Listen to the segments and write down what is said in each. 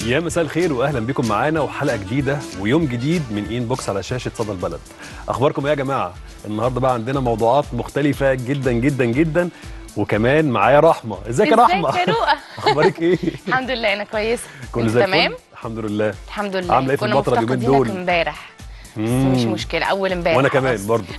يا مساء الخير واهلا بكم معانا وحلقه جديده ويوم جديد من ان بوكس على شاشه صدى البلد اخباركم ايه يا جماعه النهارده بقى عندنا موضوعات مختلفه جدا جدا جدا وكمان معايا رحمه ازيك يا رحمه ازيك يا رؤى اخبارك ايه الحمد لله انا كويسه كل انت زي الفل؟ تمام الحمد لله الحمد لله عاملة ايه في كنا الفترة اليومين مفتقدينك دول؟ امبارح بس مم. مش مشكله اول امبارح وانا كمان خلاص. برضه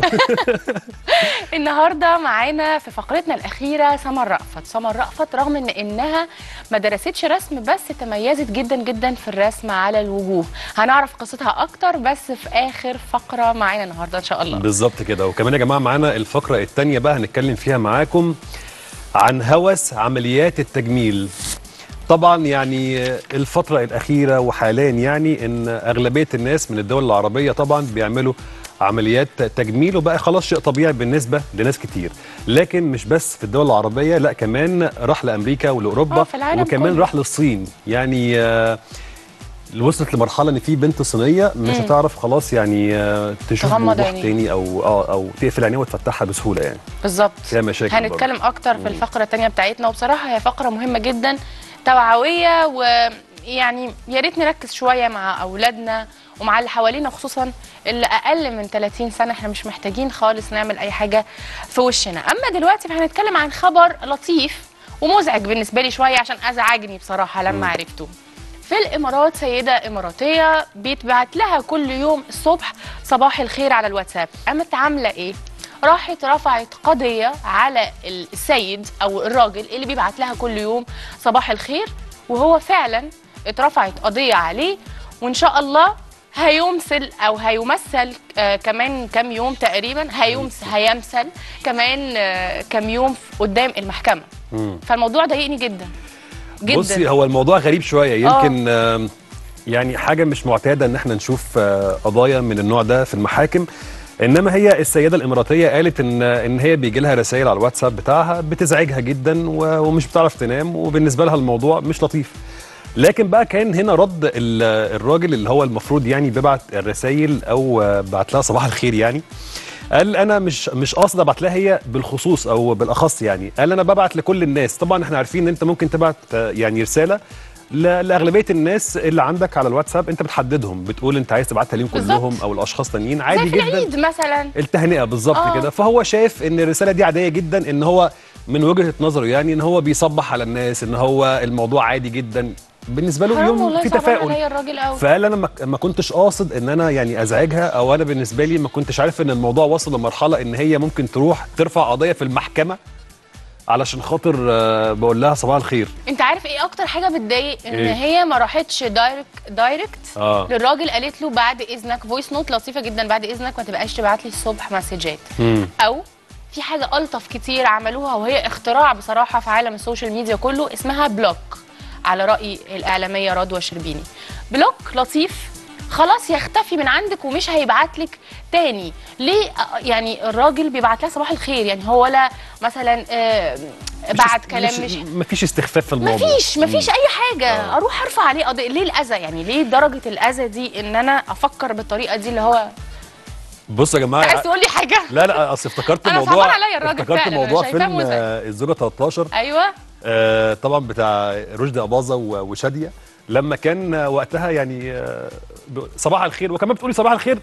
النهارده معانا في فقرتنا الاخيره سمر رأفت سمر رأفت رغم ان انها ما درستش رسم بس تميزت جدا جدا في الرسم على الوجوه هنعرف قصتها اكتر بس في اخر فقره معانا النهارده ان شاء الله بالظبط كده وكمان يا جماعه معانا الفقره الثانيه بقى هنتكلم فيها معاكم عن هوس عمليات التجميل طبعا يعني الفتره الاخيره وحاليا يعني ان اغلبيه الناس من الدول العربيه طبعا بيعملوا عمليات تجميل وبقى خلاص شيء طبيعي بالنسبه لناس كتير لكن مش بس في الدول العربيه لا كمان راح لامريكا ولاوروبا آه، في العالم وكمان كله. راح للصين يعني آه، وصلت لمرحله ان في بنت صينيه مش مم. هتعرف خلاص يعني آه، تشوف تغمض بوضوح عينيها. تاني او اه او تقفل عينيها وتفتحها بسهوله يعني بالظبط فيها مشاكل هنتكلم اكتر في الفقره الثانيه بتاعتنا وبصراحه هي فقره مهمه جدا توعويه ويعني يا ريت نركز شويه مع اولادنا ومع اللي حوالينا خصوصا اللي اقل من 30 سنه احنا مش محتاجين خالص نعمل اي حاجه في وشنا اما دلوقتي فهنتكلم عن خبر لطيف ومزعج بالنسبه لي شويه عشان ازعجني بصراحه لما عرفته في الامارات سيده اماراتيه بيتبعت لها كل يوم الصبح صباح الخير على الواتساب قامت عامله ايه راحت رفعت قضيه على السيد او الراجل اللي بيبعت لها كل يوم صباح الخير وهو فعلا اترفعت قضيه عليه وان شاء الله هيمثل او هيمثل آه كمان كام يوم تقريبا هيمثل هيمثل كمان آه كام يوم قدام المحكمه مم. فالموضوع ضايقني جدا جدا بصي هو الموضوع غريب شويه يمكن آم، يعني حاجه مش معتاده ان احنا نشوف آه، قضايا من النوع ده في المحاكم انما هي السيده الاماراتيه قالت ان ان هي بيجي لها رسائل على الواتساب بتاعها بتزعجها جدا و- ومش بتعرف تنام وبالنسبه لها الموضوع مش لطيف لكن بقى كان هنا رد ال- الراجل اللي هو المفروض يعني بيبعت الرسائل او آه، بعت لها صباح الخير يعني قال انا مش مش قاصد ابعت لها هي بالخصوص او بالاخص يعني قال انا ببعت لكل الناس طبعا احنا عارفين ان انت ممكن تبعت آه، يعني رساله ل- لاغلبيه الناس اللي عندك على الواتساب انت بتحددهم بتقول انت عايز تبعتها ليهم بالظبط. كلهم او الاشخاص تانيين زي عادي في جدا العيد مثلا التهنئه بالظبط آه. كده فهو شايف ان الرساله دي عاديه جدا ان هو من وجهه نظره يعني ان هو بيصبح على الناس ان هو الموضوع عادي جدا بالنسبه له حرام يوم والله في صعبان تفاؤل عليا الراجل قوي فقال انا ما- ما كنتش قاصد ان انا يعني ازعجها او انا بالنسبه لي ما كنتش عارف ان الموضوع وصل لمرحله ان هي ممكن تروح ترفع قضيه في المحكمه علشان خاطر آه، بقول لها صباح الخير انت عارف ايه اكتر حاجه بتضايق ان إيه؟ هي ما راحتش دايركت دايركت اه للراجل قالت له بعد اذنك فويس نوت لطيفه جدا بعد اذنك ما تبقاش تبعت لي الصبح مسجات مم. او في حاجه الطف كتير عملوها وهي اختراع بصراحه في عالم السوشيال ميديا كله اسمها بلوك على راي الاعلاميه رضوى شربيني بلوك لطيف خلاص يختفي من عندك ومش هيبعت لك تاني ليه آه، يعني الراجل بيبعت لها صباح الخير يعني هو ولا مثلا آه، بعت كلام مش مفيش استخفاف في الموضوع مفيش مفيش اي حاجه آه. اروح ارفع عليه قضيه ليه الاذى يعني ليه درجه الاذى دي ان انا افكر بالطريقه دي اللي هو بص يا جماعه عايز تقول لي حاجه لا لا اصل افتكرت أنا موضوع صعبان عليا الراجل افتكرت فعلا، أنا موضوع شايفاه فيلم مزعج. آه، الزوجه 13 ايوه آه طبعا بتاع رشدي اباظه و- وشاديه لما كان آه، وقتها يعني آه، ب- صباح الخير وكمان بتقولي صباح الخير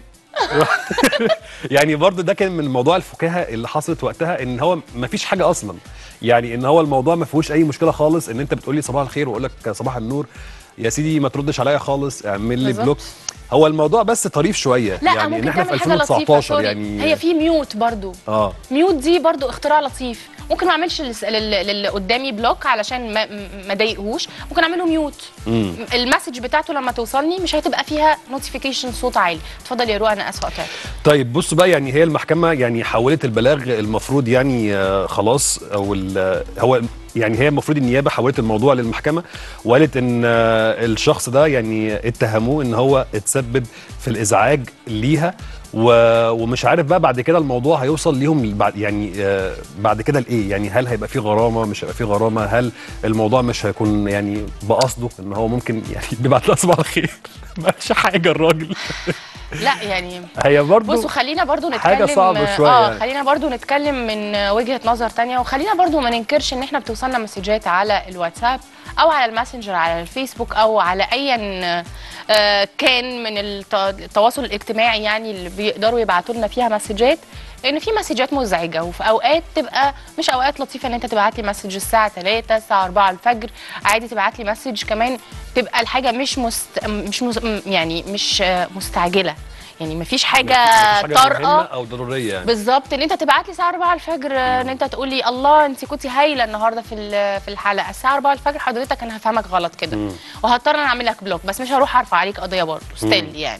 يعني برضه ده كان من موضوع الفكاهه اللي حصلت وقتها ان هو ما فيش حاجه اصلا يعني ان هو الموضوع ما فيهوش اي مشكله خالص ان انت بتقولي صباح الخير واقول لك صباح النور يا سيدي ما تردش عليا خالص اعمل لي بالظبط. بلوك هو الموضوع بس طريف شويه لا يعني ان ممكن احنا في تعمل حاجه لطيفه 2019 سوري يعني هي في ميوت برضو اه ميوت دي برضو اختراع لطيف ممكن ما اعملش للس- لل- للي قدامي بلوك علشان ما ما اضايقهوش ممكن اعمل له ميوت مم. المسج بتاعته لما توصلني مش هتبقى فيها نوتيفيكيشن صوت عالي اتفضل يا روى انا اسفه قطعت طيب بصوا بقى يعني هي المحكمة يعني حولت البلاغ المفروض يعني آه، خلاص او ال- هو يعني هي المفروض النيابة حولت الموضوع للمحكمة وقالت ان آه، الشخص ده يعني اتهموه ان هو اتسبب في الازعاج ليها و- ومش عارف بقى بعد كده الموضوع هيوصل ليهم بعد يعني آه، بعد كده لايه يعني هل هيبقى في غرامه مش هيبقى في غرامه هل الموضوع مش هيكون يعني بقصده ان هو ممكن يعني بيبعت لها صباح الخير ما قالش حاجه الراجل لا يعني هي برضو بصوا خلينا برضو نتكلم حاجة صعبة شوية اه يعني. خلينا برضو نتكلم من وجهة نظر تانية وخلينا برضو ما ننكرش ان احنا بتوصلنا مسجات على الواتساب او على الماسنجر على الفيسبوك او على ايا آه، كان من الت- التواصل الاجتماعي يعني اللي بيقدروا يبعتوا لنا فيها مسجات لان في مسجات مزعجه وفي اوقات تبقى مش اوقات لطيفه ان انت تبعت لي مسج الساعه 3 الساعه 4 الفجر عادي تبعت لي مسج كمان تبقى الحاجه مش مست... مش مز... يعني مش آه، مستعجله يعني مفيش حاجه مفيش حاجة طارئه مهمة او ضروريه يعني بالظبط ان انت تبعت لي الساعه 4 الفجر ان انت تقول لي الله انت كنتي هايله النهارده في ال- في الحلقه الساعه 4 الفجر حضرتك انا هفهمك غلط كده وهضطر انا اعمل لك بلوك بس مش هروح ارفع عليك قضيه برضه ستيل يعني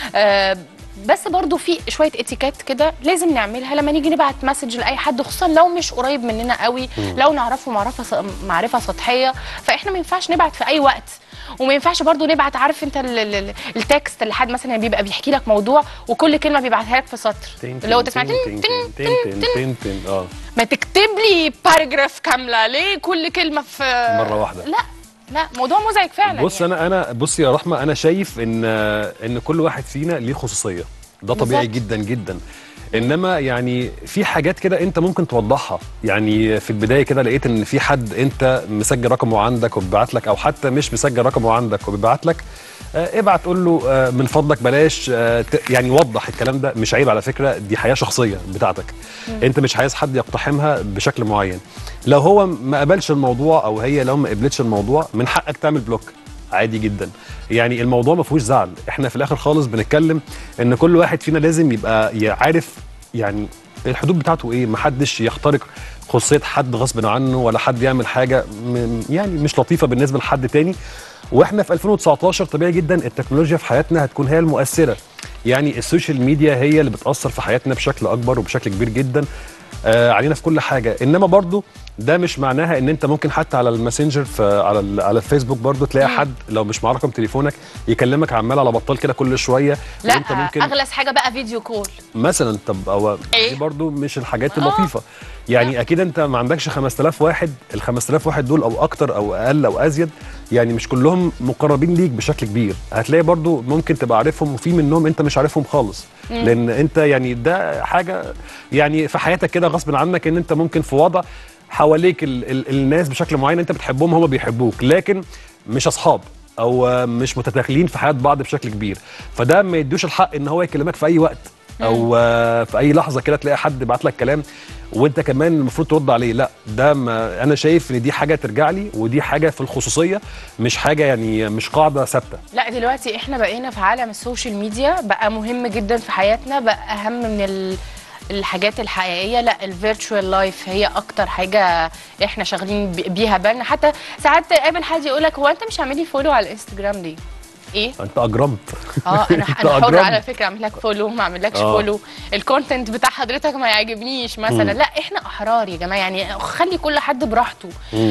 آه بس برضو في شويه اتيكيت كده لازم نعملها لما نيجي نبعت مسج لاي حد خصوصا لو مش قريب مننا قوي لو نعرفه معرفه س- معرفه سطحيه فاحنا ما ينفعش نبعت في اي وقت وما ينفعش برضو نبعت عارف انت ال- ال- ال- التكست اللي حد مثلا بيبقى بيحكي لك موضوع وكل كلمه بيبعتها لك في سطر تين اللي هو تين تسمع تين تن تين تن تين تن تين تين تين اه ما تكتب لي باراجراف كامله ليه كل كلمه في مرة واحدة. لا لا موضوع مزعج فعلا بص يعني. انا انا بص يا رحمه انا شايف ان ان كل واحد فينا ليه خصوصيه ده طبيعي بالظبط. جدا جدا انما يعني في حاجات كده انت ممكن توضحها يعني في البدايه كده لقيت ان في حد انت مسجل رقمه عندك وبيبعت لك او حتى مش مسجل رقمه عندك وبيبعت لك آه، ابعت قول له آه، من فضلك بلاش آه، ت- يعني وضح الكلام ده مش عيب على فكره دي حياه شخصيه بتاعتك انت مش عايز حد يقتحمها بشكل معين لو هو ما قبلش الموضوع او هي لو ما قبلتش الموضوع من حقك تعمل بلوك عادي جدا يعني الموضوع ما فيهوش زعل احنا في الاخر خالص بنتكلم ان كل واحد فينا لازم يبقى عارف يعني الحدود بتاعته ايه محدش يخترق خصوصيه حد غصب عنه ولا حد يعمل حاجه م- يعني مش لطيفه بالنسبه لحد تاني واحنا في 2019 طبيعي جدا التكنولوجيا في حياتنا هتكون هي المؤثره يعني السوشيال ميديا هي اللي بتاثر في حياتنا بشكل اكبر وبشكل كبير جدا آه علينا في كل حاجه انما برضو ده مش معناها ان انت ممكن حتى على الماسنجر في على ال- على الفيسبوك برضو تلاقي حد لو مش معاه رقم تليفونك يكلمك عمال على بطال كده كل شويه لا وانت ممكن اغلس حاجه بقى فيديو كول مثلا طب او إيه؟ دي برضو مش الحاجات اللطيفه يعني اكيد انت ما عندكش 5000 واحد ال 5000 واحد دول او اكتر او اقل او ازيد يعني مش كلهم مقربين ليك بشكل كبير هتلاقي برضو ممكن تبقى عارفهم وفي منهم انت مش عارفهم خالص لان انت يعني ده حاجه يعني في حياتك كده غصب عنك ان انت ممكن في وضع حواليك ال ال الناس بشكل معين انت بتحبهم هم بيحبوك لكن مش اصحاب او آه، مش متداخلين في حياه بعض بشكل كبير فده ما يدوش الحق ان هو يكلمك في اي وقت او آه، في اي لحظه كده تلاقي حد بعت لك كلام وانت كمان المفروض ترد عليه لا ده ما انا شايف ان دي حاجه ترجع لي ودي حاجه في الخصوصيه مش حاجه يعني مش قاعده ثابته لا دلوقتي احنا بقينا في عالم السوشيال ميديا بقى مهم جدا في حياتنا بقى اهم من ال... الحاجات الحقيقيه لا الفيرتشوال لايف هي اكتر حاجه احنا شغالين بي- بيها بالنا حتى ساعات تقابل حد يقول لك هو انت مش عامل لي فولو على الانستجرام ليه ايه انت اجرمت اه انا أنت انا حر أجرمت. على فكره اعمل لك فولو ما اعملكش آه. فولو الكونتنت بتاع حضرتك ما يعجبنيش مثلا لا احنا احرار يا جماعه يعني خلي كل حد براحته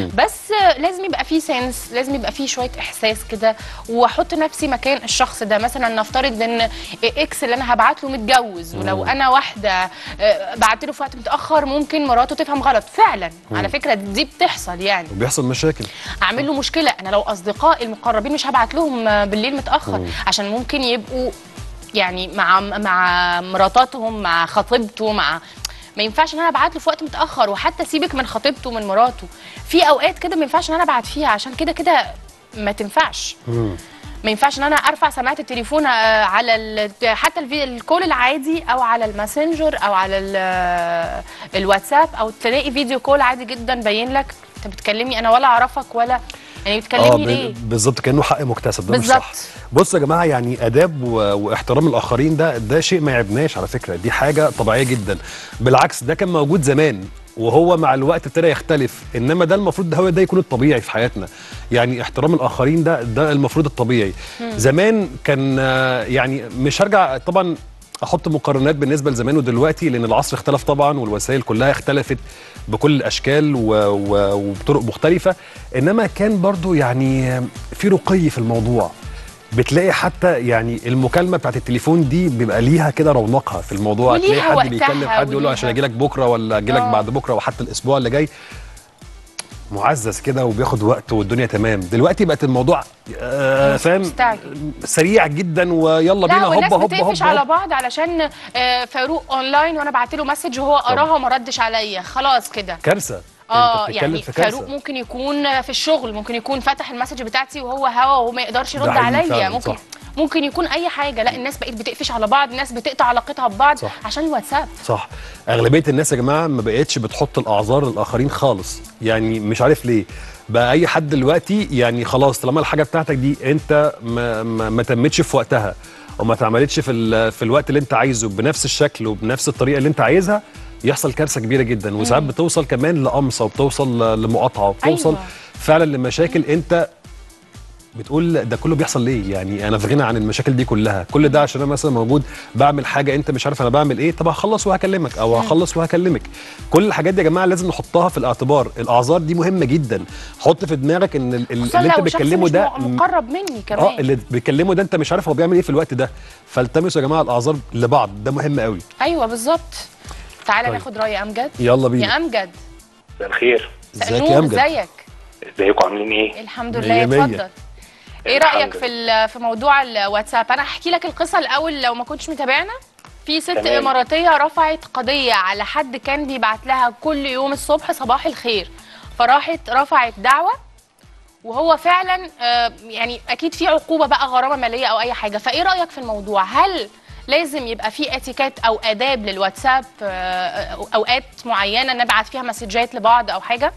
بس لازم يبقى فيه سنس لازم يبقى فيه شويه احساس كده واحط نفسي مكان الشخص ده مثلا نفترض ان اكس اللي انا هبعت له متجوز ولو انا واحده آه، بعت له في وقت متاخر ممكن مراته تفهم غلط فعلا على فكره دي بتحصل يعني وبيحصل مشاكل اعمل له مشكله انا لو اصدقائي المقربين مش هبعت لهم آه، بالليل متاخر عشان ممكن يبقوا يعني مع مع مراتاتهم مع خطيبته مع ما ينفعش ان انا ابعت له في وقت متاخر وحتى سيبك من خطيبته ومن مراته في اوقات كده ما ينفعش ان انا ابعت فيها عشان كده كده ما تنفعش ما ينفعش ان انا ارفع سماعه التليفون آه، على ال- حتى الفي- الكول العادي او على الماسنجر او على ال- آه، الواتساب او تلاقي فيديو كول عادي جدا باين لك انت بتكلمني انا ولا اعرفك ولا يعني بتكلمني ب- ليه بالظبط كانه حق مكتسب ده مش صح بالظبط. بصوا يا جماعه يعني اداب و... واحترام الاخرين ده ده شيء ما يعبناش على فكره دي حاجه طبيعيه جدا بالعكس ده كان موجود زمان وهو مع الوقت ابتدى يختلف انما ده المفروض ده هو ده يكون الطبيعي في حياتنا يعني احترام الاخرين ده ده المفروض الطبيعي زمان كان آه، يعني مش هرجع طبعا احط مقارنات بالنسبه لزمان ودلوقتي لان العصر اختلف طبعا والوسائل كلها اختلفت بكل الاشكال و... و... وبطرق مختلفه انما كان برضو يعني في رقي في الموضوع بتلاقي حتى يعني المكالمه بتاعت التليفون دي بيبقى ليها كده رونقها في الموضوع وليها تلاقي حد وقتها بيكلم حد يقول له وليها- عشان اجي لك بكره ولا اجي لك آه. بعد بكره وحتى الاسبوع اللي جاي معزز كده وبياخد وقت والدنيا تمام دلوقتي بقت الموضوع آه فاهم مستعجل. سريع جدا ويلا بينا لا والناس هوبا هوبا بتقفش هوبا على هوبا. بعض علشان آه، فاروق اونلاين وانا بعت له مسج وهو قراها وما ردش عليا خلاص كده كارثه اه انت بتتكلم يعني في كارثه فاروق ممكن يكون في الشغل ممكن يكون فتح المسج بتاعتي وهو هوا وما يقدرش ده يرد حقيقي عليا فعلاً، ممكن صح. ممكن يكون اي حاجه لا الناس بقت بتقفش على بعض الناس بتقطع علاقتها ببعض صح. عشان الواتساب صح اغلبيه الناس يا جماعه ما بقتش بتحط الاعذار للاخرين خالص يعني مش عارف ليه بقى اي حد دلوقتي يعني خلاص طالما الحاجه بتاعتك دي انت ما, ما, ما تمتش في وقتها وما اتعملتش في ال- في الوقت اللي انت عايزه بنفس الشكل وبنفس الطريقه اللي انت عايزها يحصل كارثه كبيره جدا وساعات بتوصل كمان لقمصه وبتوصل ل- لمقاطعه وبتوصل أيوة. فعلا لمشاكل انت بتقول ده كله بيحصل ليه يعني انا في غنى عن المشاكل دي كلها كل ده عشان انا مثلا موجود بعمل حاجه انت مش عارف انا بعمل ايه طب هخلص وهكلمك او هخلص وهكلمك كل الحاجات دي يا جماعه لازم نحطها في الاعتبار الاعذار دي مهمه جدا حط في دماغك ان ال- ال- خصوصا اللي انت لو شخص بتكلمه مش ده م- مقرب مني كمان اه اللي بيكلمه ده انت مش عارف هو بيعمل ايه في الوقت ده فالتمسوا يا جماعه الاعذار لبعض ده مهم قوي ايوه بالظبط تعالى طيب. ناخد راي امجد يلا يا بينا امجد مساء الخير ازيك يا نور امجد ازيك ازيكم عاملين ايه؟ الحمد مية لله مية. اتفضل ايه الحمد رايك في لله. ال- في موضوع الواتساب انا هحكي لك القصه الاول لو ما كنتش متابعنا في ست تمام. اماراتيه رفعت قضيه على حد كان بيبعت لها كل يوم الصبح صباح الخير فراحت رفعت دعوه وهو فعلا آه، يعني اكيد في عقوبه بقى غرامه ماليه او اي حاجه فايه رايك في الموضوع هل لازم يبقى في اتيكيت او اداب للواتساب آه، اوقات معينه نبعت فيها مسجات لبعض او حاجه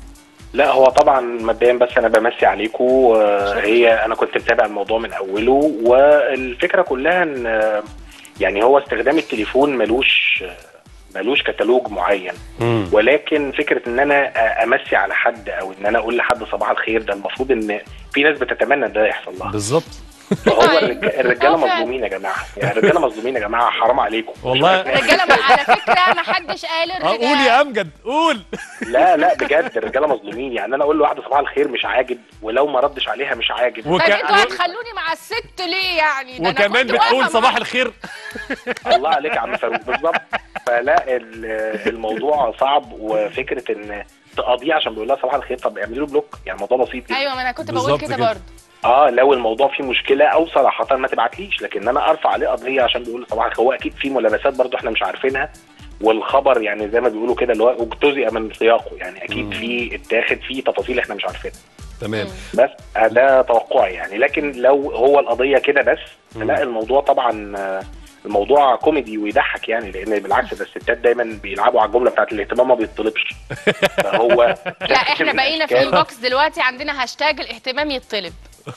لا هو طبعا مبدئيا بس انا بمسي عليكم آه، هي انا كنت متابع الموضوع من اوله والفكره كلها ان آه، يعني هو استخدام التليفون ملوش آه، ملوش كتالوج معين مم. ولكن فكره ان انا آه، امسي على حد او ان انا اقول لحد صباح الخير ده المفروض ان في ناس بتتمنى ان ده يحصل لها بالظبط فهو أيوة. الرج- الرجاله آه، فعلا. مظلومين يا جماعه يعني الرجاله مظلومين يا جماعه حرام عليكم والله الرجاله ما- على فكره ما حدش قال اه قول الرجاله يا امجد قول لا لا بجد الرجاله مظلومين يعني انا اقول لواحده صباح الخير مش عاجب ولو ما ردش عليها مش عاجب وك- طيب انتوا و- هتخلوني مع الست ليه يعني ده أنا وكمان كنت واقفة بتقول صباح معاها. الخير الله عليك يا عم فاروق بالظبط فلا ال- الموضوع صعب وفكره ان تقاضيه عشان بيقول لها صباح الخير طب اعملي له بلوك يعني الموضوع بسيط جدا ايوه ما انا كنت بقول بالظبط كده كده. برضه اه لو الموضوع فيه مشكله او صراحه ما تبعتليش لكن انا ارفع عليه قضيه عشان بيقول صباح الخير هو اكيد في ملابسات برضو احنا مش عارفينها والخبر يعني زي ما بيقولوا كده اللي هو اجتزئ من سياقه يعني اكيد في اتاخد فيه تفاصيل احنا مش عارفينها تمام بس آه، ده توقعي يعني لكن لو هو القضيه كده بس لا الموضوع طبعا آه، الموضوع كوميدي ويضحك يعني لان بالعكس ده الستات دايما بيلعبوا على الجمله بتاعت الاهتمام ما بيطلبش فهو لا احنا بقينا في الأشكال- الانبوكس دلوقتي عندنا هاشتاج الاهتمام يطلب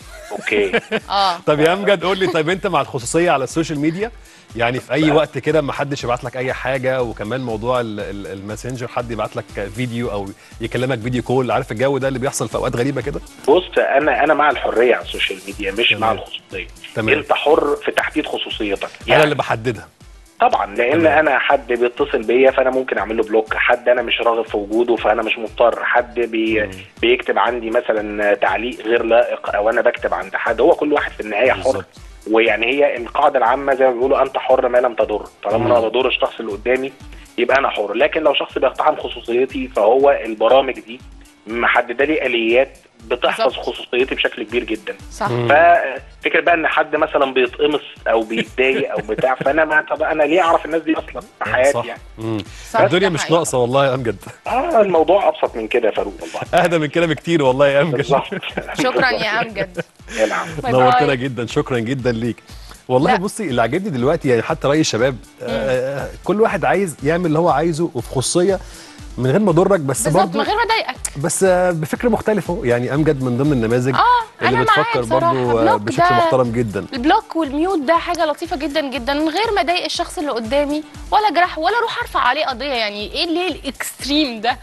اوكي اه طب يا امجد قول لي طيب انت مع الخصوصيه على السوشيال ميديا يعني في اي وقت كده ما حدش يبعت لك اي حاجه وكمان موضوع ال- ال- الماسنجر حد يبعت لك فيديو او يكلمك فيديو كول عارف الجو ده اللي بيحصل في اوقات غريبه كده بص انا انا مع الحريه على السوشيال ميديا مش تمام. مع الخصوصيه تمام. انت حر في تحديد خصوصيتك انا اللي بحددها طبعا لان تمام. انا حد بيتصل بيا فانا ممكن اعمل له بلوك حد انا مش راغب في وجوده فانا مش مضطر حد بي بيكتب عندي مثلا تعليق غير لائق او انا بكتب عند حد هو كل واحد في النهايه حر بالظبط. ويعني هي القاعده العامه زي ما بيقولوا انت حر ما لم تضر طالما مم. انا ما بضر الشخص اللي قدامي يبقى انا حر لكن لو شخص بيقتحم خصوصيتي فهو البرامج دي محدده لي اليات بتحفظ بالظبط. خصوصيتي بشكل كبير جدا صح مم. ففكر بقى ان حد مثلا بيتقمص او بيتضايق او بتاع فانا ما طب انا ليه اعرف الناس دي اصلا في حياتي صح يعني مم. صح، الدنيا ده مش حقيقي. ناقصه والله يا امجد اه الموضوع ابسط من كده يا فاروق والله اهدى من كده بكتير والله يا امجد بالظبط شكرا يا امجد يا نعم باي نورتنا باي. جدا شكرا جدا ليك والله لا. بصي اللي عاجبني دلوقتي يعني حتى راي الشباب آه كل واحد عايز يعمل اللي هو عايزه وفي خصوصيه من غير ما اضرك بس بالظبط برضه من غير ما اضايقك بس آه، بفكر مختلف اهو يعني امجد من ضمن النماذج اه اللي انا معاك بتفكر بصراحه برضه آه، بلوك بشكل ده محترم جدا البلوك والميوت ده حاجه لطيفه جدا جدا من غير ما اضايق الشخص اللي قدامي ولا جرح ولا اروح ارفع عليه قضيه يعني ايه ليه الاكستريم ده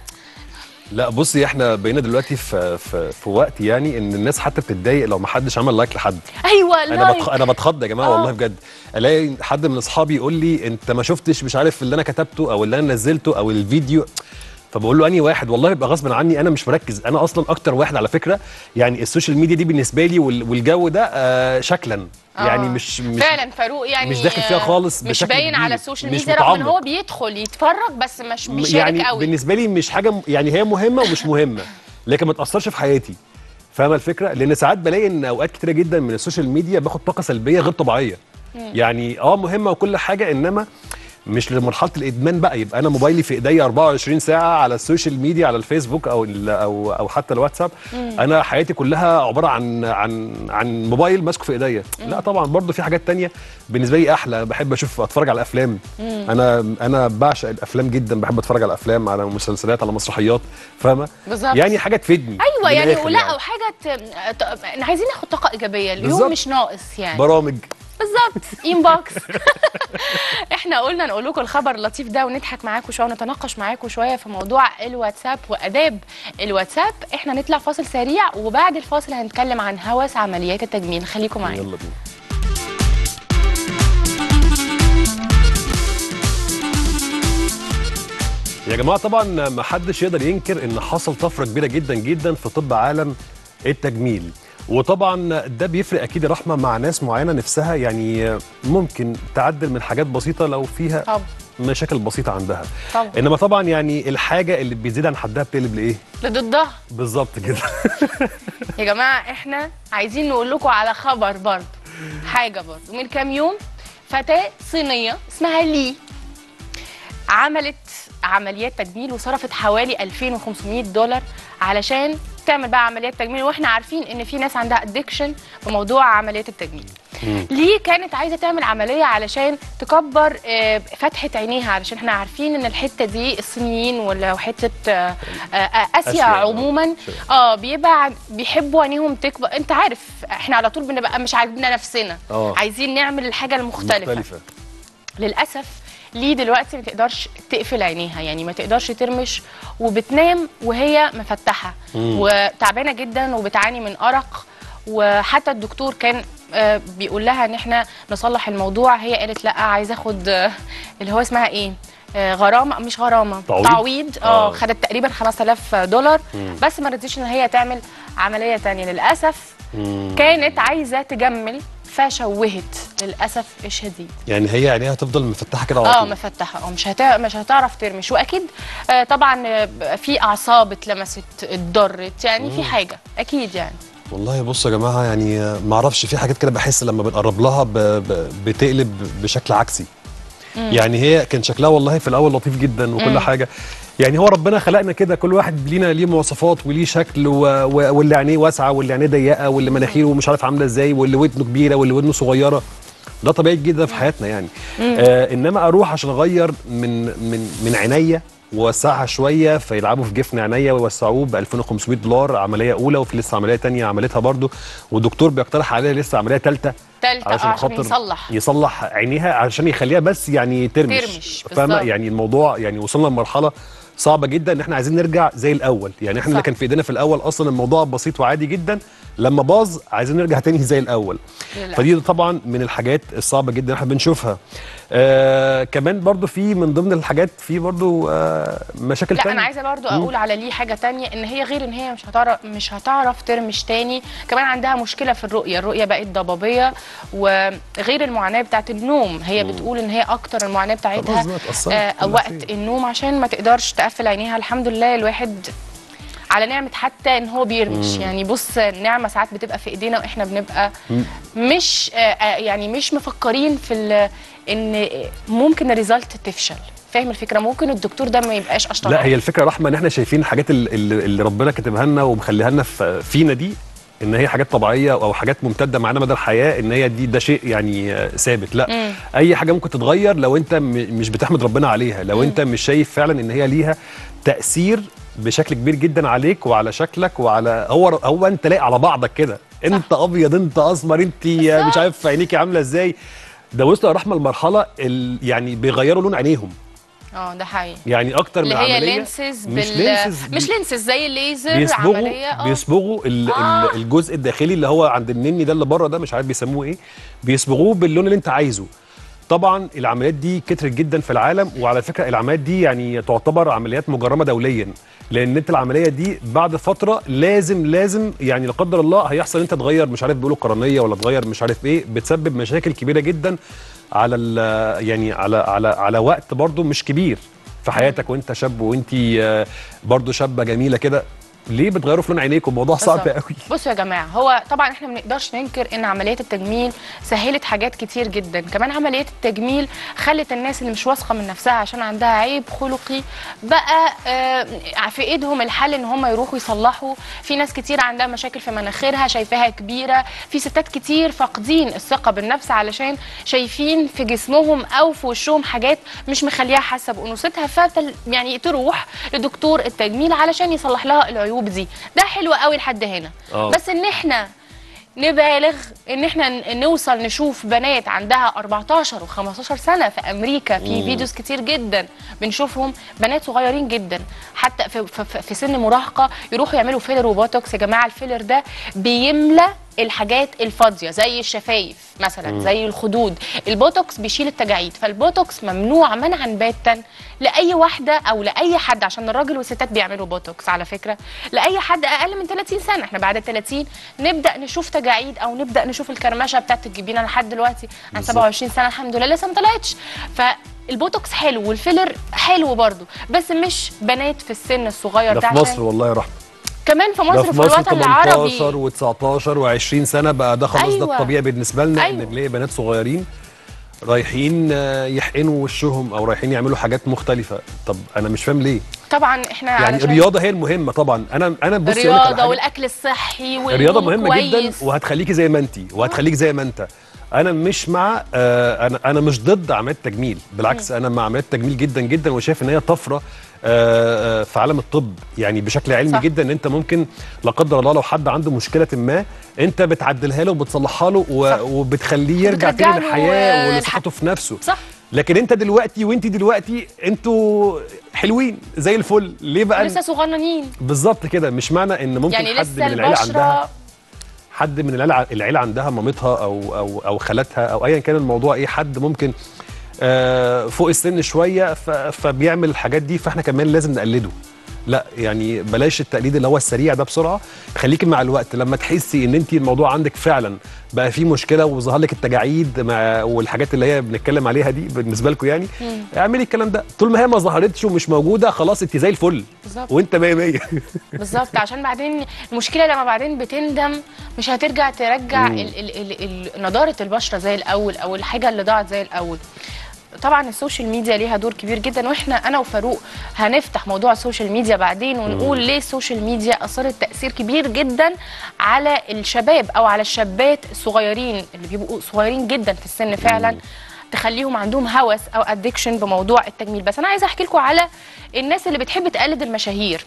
لا بصي احنا بقينا دلوقتي في في, في وقت يعني ان الناس حتى بتتضايق لو ما حدش عمل لايك لحد ايوه انا لايك بتخ... انا بتخض يا جماعه آه. والله بجد الاقي حد من اصحابي يقول لي انت ما شفتش مش عارف اللي انا كتبته او اللي انا نزلته او الفيديو فبقول له انهي واحد والله بيبقى غصب عني انا مش مركز انا اصلا اكتر واحد على فكره يعني السوشيال ميديا دي بالنسبه لي وال... والجو ده آه شكلا آه. يعني مش مش فعلا فاروق يعني مش داخل فيها خالص مش بشكل باين كبير. على السوشيال مش ميديا رغم ان متعمق. هو بيدخل يتفرج بس مش بيشارك يعني قوي بالنسبه لي مش حاجه م- يعني هي مهمه ومش مهمه لكن ما تاثرش في حياتي فاهمه الفكره لان ساعات بلاقي ان اوقات كتيره جدا من السوشيال ميديا باخد طاقه سلبيه غير طبيعيه يعني اه مهمه وكل حاجه انما مش لمرحله الادمان بقى يبقى انا موبايلي في ايديا 24 ساعه على السوشيال ميديا على الفيسبوك او ال- او او حتى الواتساب انا حياتي كلها عباره عن عن عن موبايل ماسكه في ايديا لا طبعا برضو في حاجات تانية بالنسبه لي احلى بحب اشوف اتفرج على افلام انا انا بعشق الافلام جدا بحب اتفرج على افلام على مسلسلات على مسرحيات فاهمه بالظبط. يعني حاجه تفيدني ايوه من يعني الآخر ولا او حاجه ت... ت... احنا عايزين ناخد طاقه ايجابيه اليوم بالظبط. مش ناقص يعني برامج بالظبط انبوكس احنا قلنا نقول لكم الخبر اللطيف ده ونضحك معاكم شويه ونتناقش معاكم شويه في موضوع الواتساب واداب الواتساب احنا نطلع فاصل سريع وبعد الفاصل هنتكلم عن هوس عمليات التجميل خليكم معانا يلا بينا يا جماعه طبعا ما حدش يقدر ينكر ان حصل طفره كبيره جدا جدا في طب عالم التجميل وطبعا ده بيفرق اكيد يا رحمه مع ناس معينه نفسها يعني ممكن تعدل من حاجات بسيطه لو فيها طب مشاكل بسيطه عندها طبعا انما طبعا يعني الحاجه اللي بيزيد عن حدها بتقلب لايه ضدها بالظبط كده يا جماعه احنا عايزين نقول لكم على خبر برضه حاجه برضه من كام يوم فتاه صينيه اسمها لي عملت عمليات تجميل وصرفت حوالي 2500 دولار علشان تعمل بقى عمليات تجميل واحنا عارفين ان في ناس عندها ادكشن بموضوع عمليات التجميل ليه كانت عايزه تعمل عمليه علشان تكبر آه، فتحه عينيها علشان احنا عارفين ان الحته دي الصينيين ولا حته آه، آه، آه، اسيا آسيا، آه. عموما اه بيبقى عن- بيحبوا عينيهم تكبر انت عارف احنا على طول بنبقى مش عاجبنا نفسنا آه. عايزين نعمل الحاجه المختلفه مختلفه للاسف ليه دلوقتي ما تقدرش تقفل عينيها يعني ما تقدرش ترمش وبتنام وهي مفتحه وتعبانه جدا وبتعاني من ارق وحتى الدكتور كان آه، بيقول لها ان احنا نصلح الموضوع هي قالت لا عايزه اخد آه، اللي هو اسمها ايه آه، غرامه مش غرامه تعويض؟ تعويض اه آه. خدت تقريبا 5000 دولار بس ما رضيتش ان هي تعمل عمليه تانية للاسف كانت عايزه تجمل فشوهت للاسف الشديد يعني هي عينيها هتفضل مفتحه كده على اه طول. مفتحه اه مش هتع... مش هتعرف ترمش واكيد آه طبعا آه، في اعصاب اتلمست اتضرت يعني في حاجه اكيد يعني والله بصوا يا جماعه يعني ما اعرفش في حاجات كده بحس لما بنقرب لها ب... ب... بتقلب بشكل عكسي يعني هي كان شكلها والله في الاول لطيف جدا وكل حاجه يعني هو ربنا خلقنا كده كل واحد لينا ليه مواصفات وليه شكل و... و... واللي عينيه واسعه واللي عينيه ضيقه واللي مناخيره مش عارف عامله ازاي واللي ودنه كبيره واللي ودنه صغيره ده طبيعي جدا في حياتنا يعني آه انما اروح عشان اغير من من من عينيا ووسعها شويه فيلعبوا في جفن عينيا ويوسعوه ب 2500 دولار عمليه اولى وفي لسه عمليه تانية عملتها برضو والدكتور بيقترح عليها لسه عمليه ثالثه تالتة اه عشان يصلح يصلح عينيها عشان يخليها بس يعني ترمش, ترمش، فاهمه بالظبط. يعني الموضوع يعني وصلنا لمرحله صعبه جدا ان احنا عايزين نرجع زي الاول يعني احنا اللي صح. كان في ايدينا في الاول اصلا الموضوع بسيط وعادي جدا لما باظ عايزين نرجع تاني زي الاول للأسف. فدي طبعا من الحاجات الصعبه جدا احنا بنشوفها آه كمان برضو في من ضمن الحاجات في برضو آه مشاكل لا تانية انا عايزه برضو اقول على ليه حاجه تانية ان هي غير ان هي مش هتعرف مش هتعرف ترمش تاني كمان عندها مشكله في الرؤيه الرؤيه بقت ضبابيه وغير المعاناه بتاعت النوم هي بتقول ان هي اكتر المعاناه بتاعتها خلاص بقى اتأثرت آه كل وقت شيء. النوم عشان ما تقدرش تقفل عينيها الحمد لله الواحد على نعمة حتى ان هو بيرمش يعني بص النعمة ساعات بتبقى في ايدينا واحنا بنبقى مش آه، آه، يعني مش مفكرين في ال- ان ممكن الريزلت تفشل فاهم الفكرة ممكن الدكتور ده ما يبقاش اشطر لا حاجة. هي الفكره رحمه ان احنا شايفين الحاجات اللي, اللي ربنا كاتبها لنا ومخليها لنا في- فينا دي ان هي حاجات طبيعيه او حاجات ممتده معانا مدى الحياه ان هي دي ده شيء يعني آه، ثابت لا مم. اي حاجه ممكن تتغير لو انت م- مش بتحمد ربنا عليها لو انت مش شايف فعلا ان هي ليها تاثير بشكل كبير جدا عليك وعلى شكلك وعلى هو هو انت لاقي على بعضك كده انت ابيض انت اسمر انت آه، مش عارف عينيكي عامله ازاي ده وصلوا يا رحمه لمرحله ال- يعني بيغيروا لون عينيهم اه ده حقيقي يعني اكتر اللي من هي عمليه لينسز مش بال لينسز مش لينسز زي الليزر بيصبغوا عمليه اه بيصبغوا ال آه. ال الجزء الداخلي اللي هو عند النني ده اللي بره ده مش عارف بيسموه ايه بيصبغوه باللون اللي انت عايزه طبعا العمليات دي كترت جدا في العالم وعلى فكره العمليات دي يعني تعتبر عمليات مجرمه دوليا لان انت العمليه دي بعد فتره لازم لازم يعني لا قدر الله هيحصل انت تغير مش عارف بيقولوا قرنيه ولا تغير مش عارف ايه بتسبب مشاكل كبيره جدا على ال- يعني على على على وقت برضو مش كبير في حياتك وانت شاب وانت آه، برضو شابه جميله كده ليه بتغيروا في لون عينيكم الموضوع صعب بالظبط. قوي بصوا يا جماعه هو طبعا احنا ما بنقدرش ننكر ان عمليات التجميل سهلت حاجات كتير جدا كمان عمليات التجميل خلت الناس اللي مش واثقه من نفسها عشان عندها عيب خلقي بقى آه، في ايدهم الحل ان هم يروحوا يصلحوا في ناس كتير عندها مشاكل في مناخيرها شايفاها كبيره في ستات كتير فاقدين الثقه بالنفس علشان شايفين في جسمهم او في وشهم حاجات مش مخليها حاسه بانوثتها فتل يعني تروح لدكتور التجميل علشان يصلح لها العيوب دي ده حلو قوي لحد هنا آه. بس ان احنا نبالغ ان احنا ن- نوصل نشوف بنات عندها 14 و15 سنه في امريكا في فيديوز كتير جدا بنشوفهم بنات صغيرين جدا حتى في, في, في سن مراهقه يروحوا يعملوا فيلر وبوتوكس يا جماعه الفيلر ده بيملى الحاجات الفاضيه زي الشفايف مثلا زي الخدود البوتوكس بيشيل التجاعيد فالبوتوكس ممنوع منعا باتا لاي واحده او لاي حد عشان الراجل والستات بيعملوا بوتوكس على فكره لاي حد اقل من 30 سنه احنا بعد ال 30 نبدا نشوف تجاعيد او نبدا نشوف الكرمشه بتاعت الجبين انا لحد دلوقتي عن بالظبط. 27 سنه الحمد لله لسه ما طلعتش فالبوتوكس حلو والفيلر حلو برضو بس مش بنات في السن الصغير ده ده في مصر عشان والله يا رحمه كمان في ده مصر في في مصر الوطن العربي 18 و19 و20 سنه بقى ده خلاص ده أيوة. الطبيعي بالنسبه لنا أيوة. ان نلاقي بنات صغيرين رايحين آه، يحقنوا وشهم او رايحين يعملوا حاجات مختلفه طب انا مش فاهم ليه طبعا احنا يعني علشان الرياضه هي المهمه طبعا انا انا بصي أقول لك على الرياضه حاجة. والاكل الصحي والنوم الرياضه مهمه جدا كويس. وهتخليكي زي ما انت وهتخليك زي ما انت انا مش مع آه انا انا مش ضد عمليات التجميل بالعكس انا مع عمليات التجميل جدا جدا وشايف ان هي طفره آه آه، في عالم الطب يعني بشكل علمي صح. جدا ان انت ممكن لا قدر الله لو حد عنده مشكله ما انت بتعدلها له وبتصلحها له و- صح. وبتخليه يرجع وبترجع تاني له للحياه الح- ولثقته في نفسه صح لكن انت دلوقتي وانت دلوقتي انتوا حلوين زي الفل ليه بقى لسه صغننين بالظبط كده مش معنى ان ممكن يعني حد لسه من العيله عندها البشره حد من العيله العيله عندها مامتها او او او خالتها او ايا كان الموضوع ايه حد ممكن آه فوق السن شويه ف- فبيعمل الحاجات دي فاحنا كمان لازم نقلده لا يعني بلاش التقليد اللي هو السريع ده بسرعه خليكي مع الوقت لما تحسي ان انت الموضوع عندك فعلا بقى فيه مشكله وظهر لك التجاعيد مع والحاجات اللي هي بنتكلم عليها دي بالنسبه لكم يعني اعملي الكلام ده طول ما هي ما ظهرتش ومش موجوده خلاص انت زي الفل بالظبط. وانت 100 100 بالظبط عشان بعدين المشكله لما بعدين بتندم مش هترجع ترجع ال ال ال ال نضاره البشره زي الاول او الحاجه اللي ضاعت زي الاول طبعا السوشيال ميديا ليها دور كبير جدا واحنا انا وفاروق هنفتح موضوع السوشيال ميديا بعدين ونقول ليه السوشيال ميديا اثرت تاثير كبير جدا على الشباب او على الشابات الصغيرين اللي بيبقوا صغيرين جدا في السن فعلا تخليهم عندهم هوس او ادكشن بموضوع التجميل بس انا عايزه احكي لكم على الناس اللي بتحب تقلد المشاهير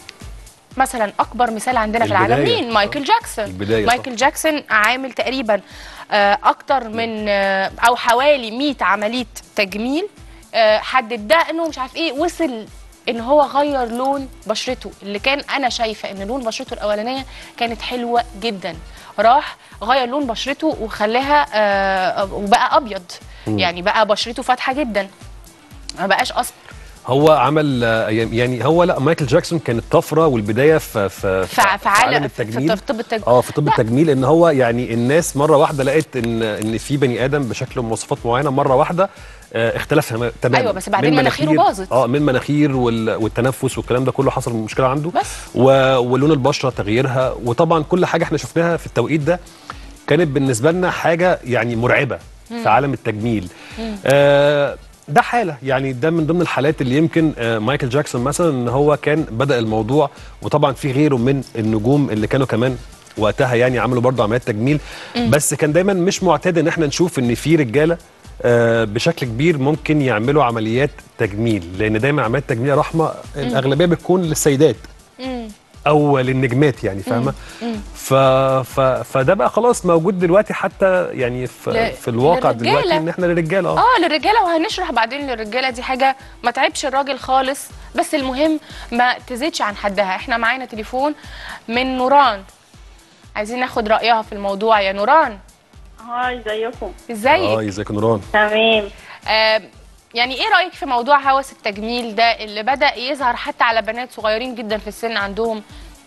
مثلا اكبر مثال عندنا في العالم البداية. مين مايكل جاكسون البداية، صح. مايكل جاكسون عامل تقريبا آه، اكتر من آه، او حوالي 100 عمليه تجميل آه، حدد دقنه مش عارف ايه وصل ان هو غير لون بشرته اللي كان انا شايفه ان لون بشرته الاولانيه كانت حلوه جدا راح غير لون بشرته وخلاها آه، وبقى ابيض يعني بقى بشرته فاتحه جدا ما بقاش اسمر هو عمل آه، يعني هو لا مايكل جاكسون كانت طفره والبدايه في في, في في عالم في التجميل في طب التجميل اه في طب لا. التجميل ان هو يعني الناس مره واحده لقت ان ان في بني ادم بشكل ومواصفات معينه مره واحده آه، اختلف تماما أيوة، بس بعدين من مناخيره مناخير- باظت. اه من مناخير وال- والتنفس والكلام ده كله حصل مشكله عنده بس. و- ولون البشره تغييرها وطبعا كل حاجه احنا شفناها في التوقيت ده كانت بالنسبه لنا حاجه يعني مرعبه في عالم التجميل آه ده حاله يعني ده من ضمن الحالات اللي يمكن آه مايكل جاكسون مثلا ان هو كان بدا الموضوع وطبعا في غيره من النجوم اللي كانوا كمان وقتها يعني عملوا برضه عمليات تجميل بس كان دايما مش معتاد ان احنا نشوف ان في رجاله آه بشكل كبير ممكن يعملوا عمليات تجميل لان دايما عمليات تجميل يا رحمه الاغلبيه بتكون للسيدات مم. او للنجمات يعني فاهمه ف... ف... فده بقى خلاص موجود دلوقتي حتى يعني في, ل- في الواقع للرجالة. دلوقتي ان احنا للرجاله اه اه للرجاله وهنشرح بعدين للرجاله دي حاجه ما تعبش الراجل خالص بس المهم ما تزيدش عن حدها احنا معانا تليفون من نوران عايزين ناخد رايها في الموضوع يا نوران هاي ازيكم اه ازيك ازيك يا نوران تمام آه يعني ايه رايك في موضوع هوس التجميل ده اللي بدا يظهر حتى على بنات صغيرين جدا في السن عندهم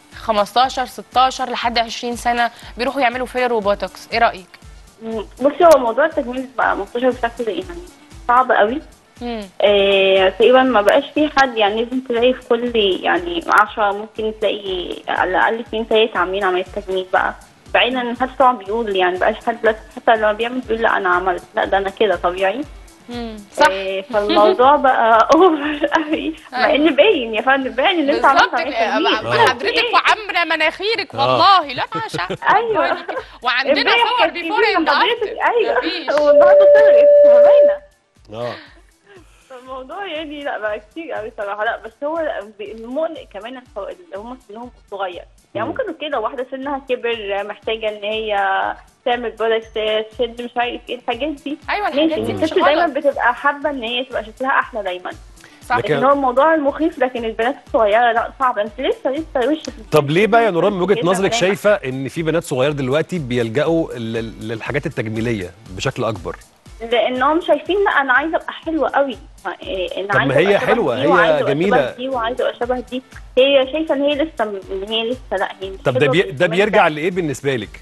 15 16 لحد 20 سنه بيروحوا يعملوا فيلر وبوتوكس ايه رايك مم. بصي هو موضوع التجميل بقى منتشر بشكل يعني صعب قوي مم. آه، تقريبا ما بقاش في حد يعني لازم تلاقي في كل يعني عشرة ممكن تلاقي على الأقل اتنين تلاتة عاملين عملية تجميل بقى بعيدا ان محدش طبعا بيقول يعني مبقاش حد دلوقتي حتى لما بيعمل بيقول لا انا عملت لا ده انا كده طبيعي مم. صح آه، فالموضوع بقى اوفر قوي مع أيوة. ان باين يا فندم باين ان انت عملت بالظبط عملية آه، تجميل آه. حضرتك وعامره مناخيرك والله لا عشان أيوة. وعندنا امبارح صور كانت بيفور تيجي اند من حضرتك ايوه افتر وبرضه صغرت باينه اه الموضوع يعني لا بقى كتير قوي صراحه لا بس هو المقلق كمان الحو- اللي هم سنهم صغير يعني مم. ممكن كده واحده سنها كبر محتاجه ان هي تعمل برودكت تشد مش عارف ايه الحاجات دي ايوه الحاجات ماشي دي مش الست دايما غلط بتبقى حابه ان هي تبقى شكلها احلى دايما صح لكن- لكن هو الموضوع المخيف لكن البنات الصغيره لا صعب انت لسه لسه وشك طب ليه بقى يا نوران من وجهه كده نظرك ملامح. شايفه ان في بنات صغيره دلوقتي بيلجأوا لل- للحاجات التجميليه بشكل اكبر لانهم شايفين لا انا عايزه ابقى حلوه قوي إيه، إن طب ما عايزة هي أبقى شبه حلوة، دي هي وعايزة أبقى جميلة. شبه دي وعايزه ابقى شبه دي هي شايفه ان هي لسه ان هي لسه لا هي مش طب ده حلوة بي... ده بالكمال بيرجع لايه بالنسبه لك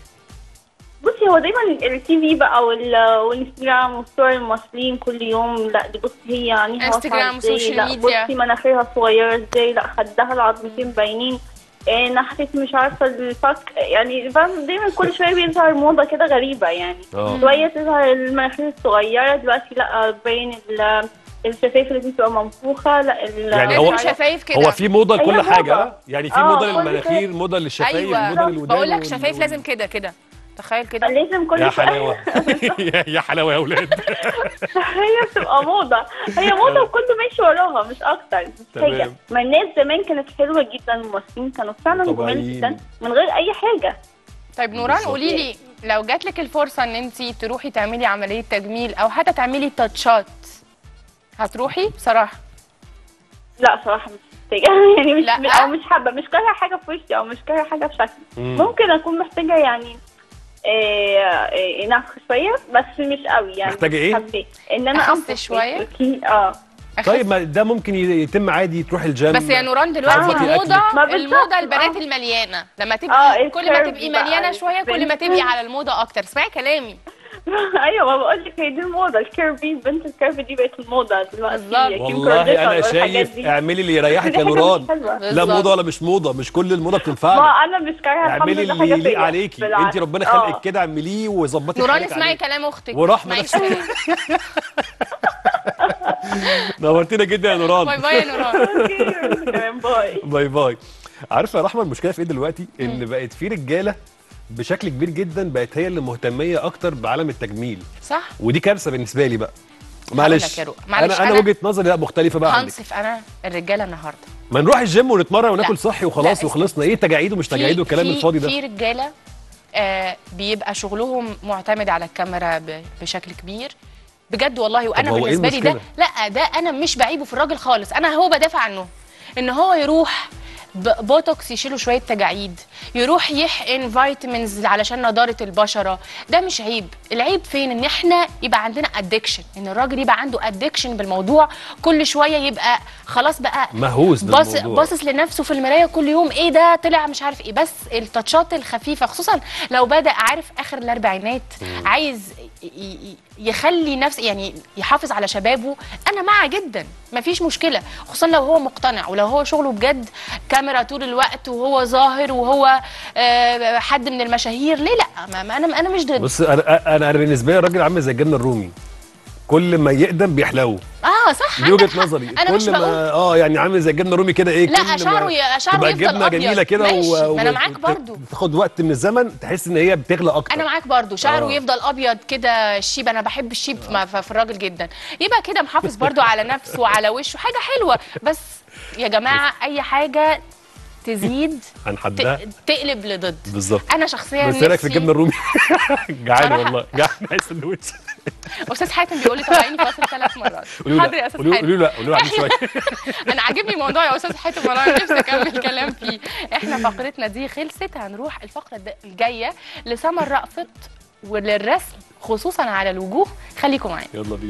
بصي هو دايما التي في بقى وال- والانستجرام والصور المصريين كل يوم لا دي بصي هي عينيها انستجرام واسعة إزاي، وسوشيال لا ميديا. بصي مناخيرها صغيره ازاي لا خدها العظمتين باينين إيه ناحيه مش عارفه الفك يعني فاهم دايما كل شويه بيظهر موضه كده غريبه يعني اه شويه تظهر المناخير الصغيره دلوقتي لا باين ال- الشفايف اللي بتبقى منفوخه لا ال- يعني هو هو- مش شفايف كده هو في موضه هي لكل موضة. حاجه آه؟ يعني في آه، موضه كل للمناخير شيء. موضه للشفايف ايوه موضه للودان بقول لك وال- شفايف وال- لازم كده كده تخيل كده لازم كل يا شويه حلاوه يا- يا حلاوه يا اولاد هي بتبقى موضة هي موضة وكله ماشي وراها مش أكتر مش تمام. حاجة ما الناس زمان كانت حلوة جدا الممثلين كانوا فعلا جمال طبيعيين. جدا من غير أي حاجة طيب نوران بالظبط. قولي لي لو جات لك الفرصه ان انت تروحي تعملي عمليه تجميل او حتى تعملي تاتشات هتروحي بصراحه لا صراحة مش محتاجة يعني مش لا. لا. أو مش حابة مش كارهة حاجة في وشي أو مش كارهة حاجة في شكلي مم. ممكن أكون محتاجة يعني إيه إيه نفخ شوية بس مش قوي يعني محتاجة مش إيه؟ حابة. إن أنا أخس أنفخ شوية؟ أوكي اه طيب ما ده ممكن ي- يتم عادي تروح الجيم بس يا نوران دلوقتي تظبطي الموضه ما بالظبط، الموضه البنات آه. المليانه لما آه، تبقي كل ما الكيرفي تبقي بقى، مليانه شويه كل ما البنت. تبقي على الموضه اكتر اسمعي كلامي ايوه ما بقول لك هي دي الموضه الكيرفي بنت الكيرفي دي بقت الموضه دلوقتي بالظبط. كيم والله كارديشيان انا والحاجات شايف دي. اعملي اللي يريحك دي يا حاجة مش نوران حلوة. لا بالظبط. موضه ولا مش موضه مش كل الموضه بتنفعنا ما انا مش كارهه الحمد اعملي لله اللي حاجه يليق فيا. عليكي بالعكس. انت ربنا آه. خلقك كده اعمليه وظبطي نوران حالك اسمعي عليه. كلام اختك ورحمة اسمعي نفسك. كلام. نورتينا جدا يا باي نوران باي يا نوران اوكي كمان باي باي باي عارفه يا رحمه المشكله في ايه دلوقتي ان بقت في رجاله بشكل كبير جدا بقت هي اللي مهتميه اكتر بعالم التجميل صح ودي كارثه بالنسبه لي بقى لك معلش يا رو- معلش انا انا أنا- وجهه نظري لا مختلفه بقى عندك هنصف انا الرجاله النهارده ما نروح الجيم ونتمرن لا. وناكل صحي وخلاص لا، وخلصنا ايه تجاعيد ومش تجاعيد والكلام في- الفاضي ده في رجاله آه بيبقى شغلهم معتمد على الكاميرا ب- بشكل كبير بجد والله وانا هو إيه بالنسبه لي ده المشكلة؟ لا ده انا مش بعيبه في الراجل خالص انا هو بدافع عنه ان هو يروح ب- بوتوكس يشيله شويه تجاعيد يروح يحقن فيتامينز علشان نضاره البشره ده مش عيب العيب فين ان احنا يبقى عندنا ادكشن ان الراجل يبقى عنده ادكشن بالموضوع كل شويه يبقى خلاص بقى مهووس باص بالموضوع باصص لنفسه في المرايه كل يوم ايه ده طلع مش عارف ايه بس التاتشات الخفيفه خصوصا لو بدا عارف اخر الاربعينات عايز ي- ي- يخلي نفس يعني يحافظ على شبابه انا مع جدا مفيش مشكله خصوصا لو هو مقتنع ولو هو شغله بجد كاميرا طول الوقت وهو ظاهر وهو آه، حد من المشاهير ليه لا ما ما انا انا مش ضد بص انا انا انا بالنسبه لي الراجل عامل زي الجبنه الرومي كل ما يقدم بيحلو اه صح دي عندك وجهه حق. نظري انا مش كل بقول ما اه يعني عامل زي الجبنه الرومي كده ايه لا كل ما شعره ي- شعره تبقى يفضل الجبنه أبيض. جميله كده ماشي، و... ما أنا و- معاك ت- برضو. تاخد وقت من الزمن تحس ان هي بتغلى اكتر انا معاك برضو شعره آه. يفضل ابيض كده الشيب انا بحب الشيب في في- في الراجل جدا يبقى كده محافظ برضو على نفسه وعلى وشه حاجه حلوه بس يا جماعه اي حاجه تزيد عن حدها ت- تقلب لضد بالظبط انا شخصيا بس ايه رايك في نفسي- الجبنه الرومي جعان صراحة. والله جعان عايز سندوتش استاذ حاتم بيقول لي طلعيني فاصل ثلاث مرات قولوا حاضر له يا لا استاذ قولوا حاتم له لا قولوا له عليه شويه انا عاجبني موضوع يا استاذ حاتم والله أنا نفسي اكمل كلام فيه احنا فقرتنا دي خلصت هنروح الفقره الد- الجايه لسمر رأفت وللرسم خصوصا على الوجوه خليكم معانا يلا بينا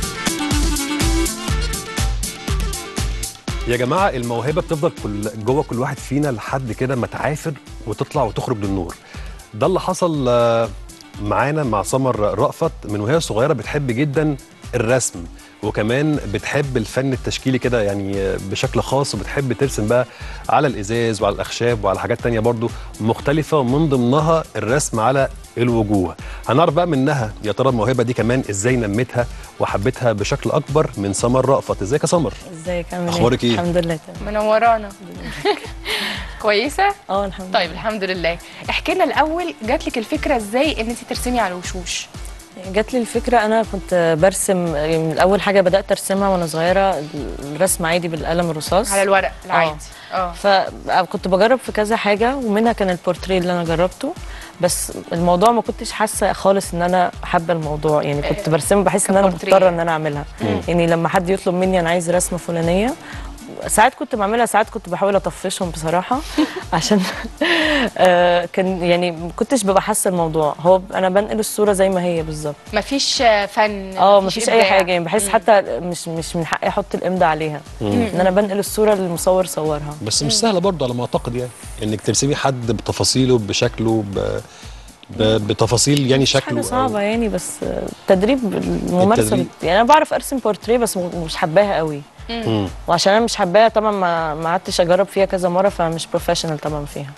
يا جماعه الموهبه بتفضل كل جوه كل واحد فينا لحد كده ما تعافر وتطلع وتخرج للنور ده اللي حصل آه، معانا مع سمر رأفت من وهي صغيره بتحب جدا الرسم وكمان بتحب الفن التشكيلي كده يعني بشكل خاص وبتحب ترسم بقى على الازاز وعلى الاخشاب وعلى حاجات تانية برضو مختلفه ومن ضمنها الرسم على الوجوه هنعرف بقى منها يا ترى الموهبه دي كمان ازاي نمتها وحبيتها بشكل اكبر من سمر رأفت ازيك يا سمر ازيك عامل ايه؟ أخبارك إيه؟ الحمد لله تمام منورانا كويسه اه الحمد طيب الحمد لله احكي لنا الاول جات لك الفكره ازاي ان انت ترسمي على الوشوش لله جات لي الفكره انا كنت برسم من اول حاجه بدات ارسمها وانا صغيره الرسم عادي بالقلم الرصاص على الورق العادي اه فكنت بجرب في كذا حاجه ومنها كان البورتريه اللي انا جربته بس الموضوع ما كنتش حاسه خالص ان انا حابه الموضوع يعني كنت برسمه بحس ان انا كبورتريه. مضطره ان انا اعملها يعني لما حد يطلب مني انا عايز رسمه فلانيه ساعات كنت بعملها ساعات كنت بحاول اطفشهم بصراحه عشان آه، كان يعني ما كنتش ببقى حاسه الموضوع هو انا بنقل الصوره زي ما هي بالظبط مفيش فن اه مفيش اي إبداع. حاجه يعني بحس حتى مش مش من حقي احط الامضاء عليها ان انا بنقل الصوره اللي المصور صورها بس مش سهله برضو على ما اعتقد يعني انك ترسمي حد بتفاصيله بشكله ب... ب... بتفاصيل يعني مش شكله حاجه أو- صعبه يعني بس التدريب الممارسه التدريب. يعني انا بعرف ارسم بورتريه بس م- مش حباها قوي مم. وعشان انا مش حباها طبعا ما ما قعدتش اجرب فيها كذا مره فمش بروفيشنال طبعا فيها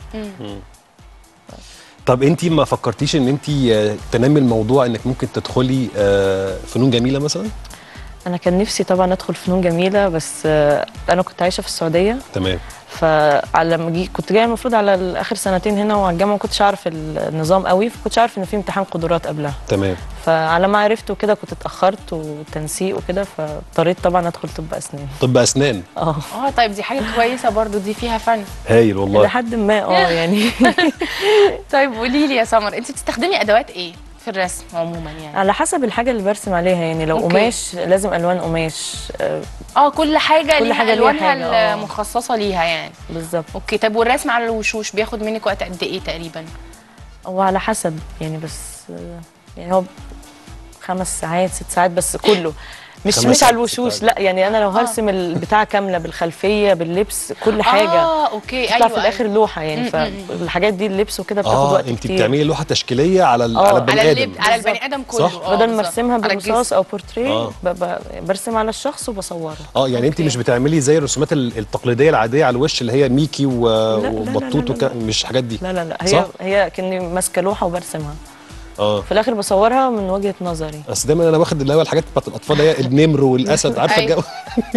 طب انت ما فكرتيش ان انت آه، تنمي الموضوع انك ممكن تدخلي آه، فنون جميله مثلا انا كان نفسي طبعا ادخل فنون جميله بس آه، انا كنت عايشه في السعوديه تمام فعلى ما جي كنت جايه المفروض على اخر سنتين هنا وعلى الجامعه ما كنتش عارف النظام قوي فكنتش عارف ان في امتحان قدرات قبلها تمام فعلى ما عرفت وكده كنت اتاخرت وتنسيق وكده فاضطريت طبعا ادخل طب اسنان طب اسنان اه اه طيب دي حاجه كويسه برضو دي فيها فن هايل والله لحد ما اه يعني طيب قولي لي يا سمر انت بتستخدمي ادوات ايه في الرسم عموما يعني على حسب الحاجه اللي برسم عليها يعني لو أوكي. قماش لازم الوان قماش آه، اه كل حاجه كل ليها حاجة ليها الوانها حاجة، آه. المخصصه ليها يعني بالظبط اوكي طب والرسم على الوشوش بياخد منك وقت قد ايه تقريبا وعلى حسب يعني بس آه، يعني هو خمس ساعات ست ساعات بس كله مش خمس مش ساعات، على ست الوشوش ساعات. لا يعني انا لو هرسم البتاع كامله بالخلفيه باللبس كل حاجه اه اوكي تطلع ايوه في الاخر لوحه يعني فالحاجات دي اللبس وكده بتاخد اه وقت انت كتير بتعملي لوحه تشكيليه على ال- آه، على البني على ادم اللب على البني ادم كله صح؟ آه، بدل ما بالظبط. ارسمها على بالرصاص الجسم. او بورتريه آه. ب- ب- برسم على الشخص وبصوره اه يعني انت أوكي. مش بتعملي زي الرسومات ال- التقليديه العاديه على الوش اللي هي ميكي و- لا، لا، وبطوط لا، لا، وك... مش الحاجات دي لا لا لا صح؟ هي هي كاني ماسكه لوحه وبرسمها اه في الاخر بصورها من وجهه نظري بس دايما انا واخد اللي هو الحاجات بتاعت الاطفال هي النمر والاسد عارفه أيوة. الجو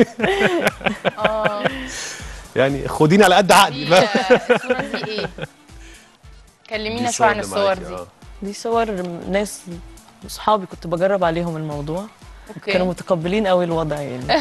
اه يعني خديني على قد عقلي دي فاهم؟ آه، الصوره دي ايه كلمينا شويه عن الصور دي دي صور ناس صحابي كنت بجرب عليهم الموضوع اوكي كانوا متقبلين قوي الوضع يعني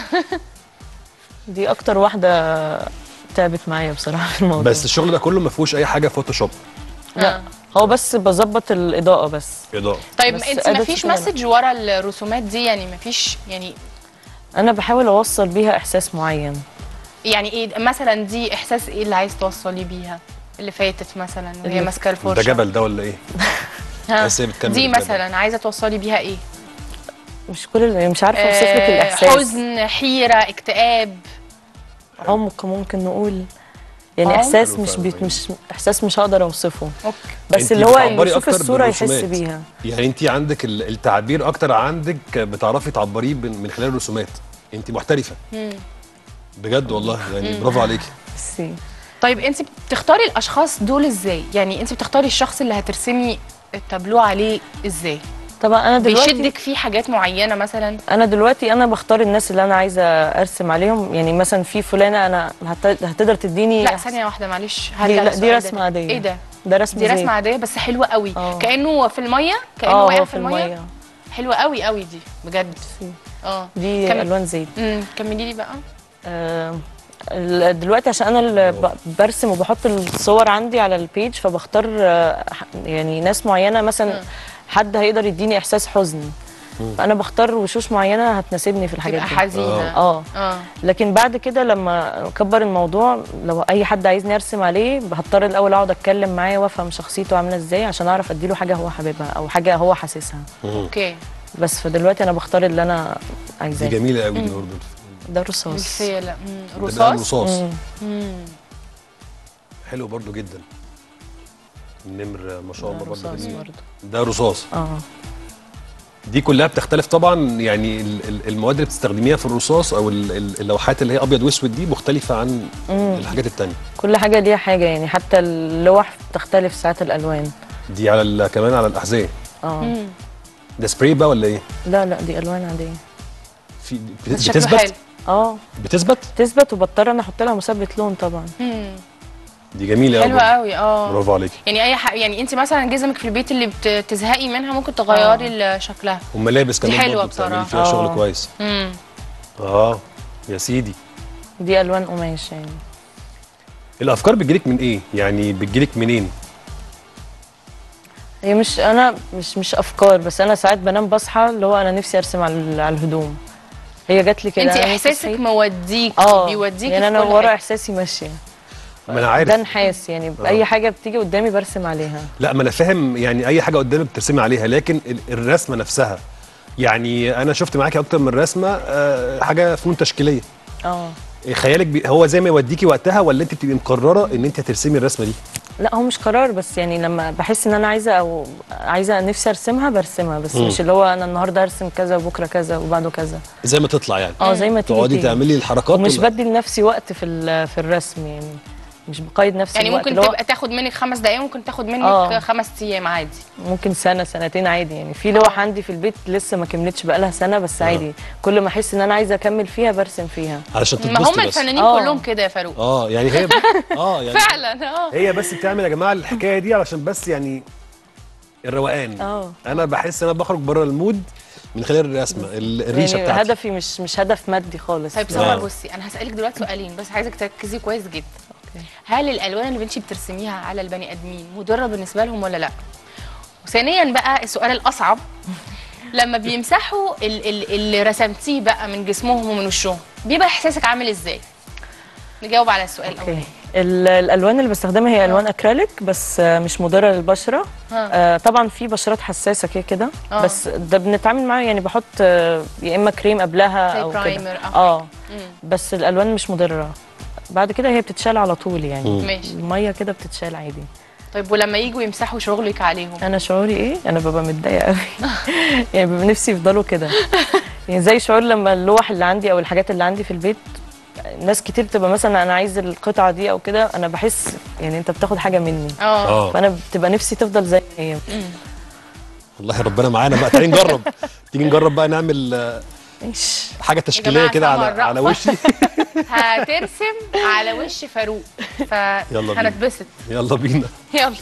دي اكتر واحده تعبت معايا بصراحه في الموضوع بس الشغل ده كله ما فيهوش اي حاجه فوتوشوب لا هو بس بظبط الاضاءه بس اضاءه طيب بس انت أداة ما فيش الكاميرا. مسج ورا الرسومات دي يعني ما فيش يعني انا بحاول اوصل بيها احساس معين يعني ايه مثلا دي احساس ايه اللي عايز توصلي بيها اللي فاتت مثلا وهي اللي- ماسكه الفرشه ده جبل ده ولا ايه؟ ها. بس هي بتكمل دي الجبل. مثلا عايزه توصلي بيها ايه مش كل اللي مش عارفه اوصف لك آه، الاحساس حزن حيره اكتئاب عمق ممكن نقول يعني عمق؟ احساس حلو مش فعلا. بيت مش احساس مش هقدر اوصفه اوكي بس أنت اللي هو بتعبري اللي يشوف أكتر الصوره يحس بالرسومات. بيها يعني انت عندك ال- التعبير اكتر عندك بتعرفي تعبريه من من خلال الرسومات انت محترفه بجد والله يعني برافو عليكي بس طيب انت بتختاري الاشخاص دول ازاي يعني انت بتختاري الشخص اللي هترسمي التابلو عليه ازاي طبعا انا دلوقتي بيشدك فيه حاجات معينه مثلا انا دلوقتي انا بختار الناس اللي انا عايزه ارسم عليهم يعني مثلا في فلانه انا هت- هتقدر تديني لا ثانيه واحده معلش دي هرجع لا دي للسؤال ده. رسمه عاديه ايه ده ده رسم دي زيت. رسمه عاديه بس حلوه قوي آه. كانه في الميه كانه اه واقع هو في الميه حلوه قوي قوي دي بجد اه دي كم- الوان زيت امم كملي لي بقى آه، ال- دلوقتي عشان انا اللي ب- برسم وبحط الصور عندي على البيج فبختار آه، ح- يعني ناس معينه مثلا حد هيقدر يديني احساس حزن فانا بختار وشوش معينه هتناسبني في الحاجات تبقى دي حزينه اه اه لكن بعد كده لما اكبر الموضوع لو اي حد عايزني ارسم عليه هضطر الاول اقعد اتكلم معاه وافهم شخصيته عامله ازاي عشان اعرف اديله حاجه هو حاببها او حاجه هو حاسسها اوكي بس فدلوقتي انا بختار اللي انا دي عايزاه جميله قوي دي برضه ده رصاص الفيلة مم. ده رصاص رصاص مم. مم. حلو برضه جدا النمر ما شاء الله ده برضه رصاص جميل. برضه ده رصاص اه دي كلها بتختلف طبعا يعني ال- ال- المواد اللي بتستخدميها في الرصاص او ال- ال- اللوحات اللي هي ابيض واسود دي مختلفه عن الحاجات التانية كل حاجه ليها حاجه يعني حتى اللوح بتختلف ساعات الالوان دي على ال- كمان على الاحذيه اه ده سبراي بقى ولا ايه لا لا دي الوان عاديه في بس شكله بتثبت حلو اه بتثبت تثبت وبضطر انا احط لها مثبت لون طبعا مم. دي جميله حلوه قوي قوي اه برافو عليكي يعني اي حق يعني انت مثلا جزمك في البيت اللي بتزهقي منها ممكن تغيري ال- شكلها وملابس دي كمان حلوة برضه بتعملي بصراحة. فيها شغل آه. كويس امم اه يا سيدي دي الوان قماش يعني الافكار بتجيلك من ايه يعني بتجيلك منين هي مش انا مش مش افكار بس انا ساعات بنام بصحى اللي هو انا نفسي ارسم على ال- على الهدوم هي جات لي كده انت أنا نفسي احساسك صحيت- موديك اه بيوديكي يعني في انا كل ورا حتة. احساسي ماشيه ما انا عارف ده نحاس يعني اي حاجه بتيجي قدامي برسم عليها لا ما انا فاهم يعني اي حاجه قدامك بترسمي عليها لكن ال- الرسمه نفسها يعني انا شفت معاكي اكتر من رسمه آه، حاجه فنون تشكيليه اه خيالك بي هو زي ما يوديكي وقتها ولا انت بتبقي مقرره ان انت هترسمي الرسمه دي لا هو مش قرار بس يعني لما بحس ان انا عايزه او عايزه نفسي ارسمها برسمها بس مم. مش اللي هو انا النهارده ارسم كذا وبكره كذا وبعده كذا زي ما تطلع يعني اه زي ما تيجي تقعدي تيجي. تعملي الحركات ومش ولا- بدي لنفسي وقت في ال- في الرسم يعني مش بقيد نفسي يعني الوقت ممكن اللي هو تبقى تاخد منك خمس دقايق ممكن تاخد منك آه. خمس ايام عادي ممكن سنه سنتين عادي يعني في لوح عندي في البيت لسه ما كملتش بقالها سنه بس عادي كل ما احس ان انا عايزه اكمل فيها برسم فيها علشان ما هم تتبسطي بس الفنانين آه. كلهم كده يا فاروق اه يعني هي اه يعني فعلا اه هي بس بتعمل يا جماعه الحكايه دي علشان بس يعني الروقان اه انا بحس ان انا بخرج بره المود من خلال الرسمه ال- الريشه يعني بتاعتي هدفي مش مش هدف مادي خالص طيب آه. سمر بصي انا هسالك دلوقتي سؤالين بس عايزك تركزي كويس جدا هل الالوان اللي انت بترسميها على البني ادمين مضره بالنسبه لهم ولا لا وثانيا بقى السؤال الاصعب لما بيمسحوا ال- ال- اللي رسمتيه بقى من جسمهم ومن وشهم بيبقى احساسك عامل ازاي نجاوب على السؤال اوكي الاولاني ال- الالوان اللي بستخدمها هي الوان اكريليك بس آه، مش مضره للبشره ها. آه، طبعا في بشرات حساسه كده كده آه. بس ده بنتعامل معاه يعني بحط آه، يا اما كريم قبلها زي او برايمر كده أو اه مم. بس الالوان مش مضره بعد كده هي بتتشال على طول يعني مم. ماشي الميه كده بتتشال عادي طيب ولما يجوا يمسحوا شغلك عليهم انا شعوري ايه انا ببقى متضايقه قوي يعني ببقى نفسي يفضلوا كده يعني زي شعور لما اللوح اللي عندي او الحاجات اللي عندي في البيت ناس كتير بتبقى مثلا انا عايز القطعه دي او كده انا بحس يعني انت بتاخد حاجه مني اه اه فانا بتبقى نفسي تفضل زي ما هي والله ربنا معانا بقى تعالي نجرب تيجي نجرب بقى نعمل آه، ماشي حاجه تشكيليه جماعة كده على سمر على رأفة. وشي هترسم على وش فاروق يلا بينا. فهنتبسط يلا بينا يلا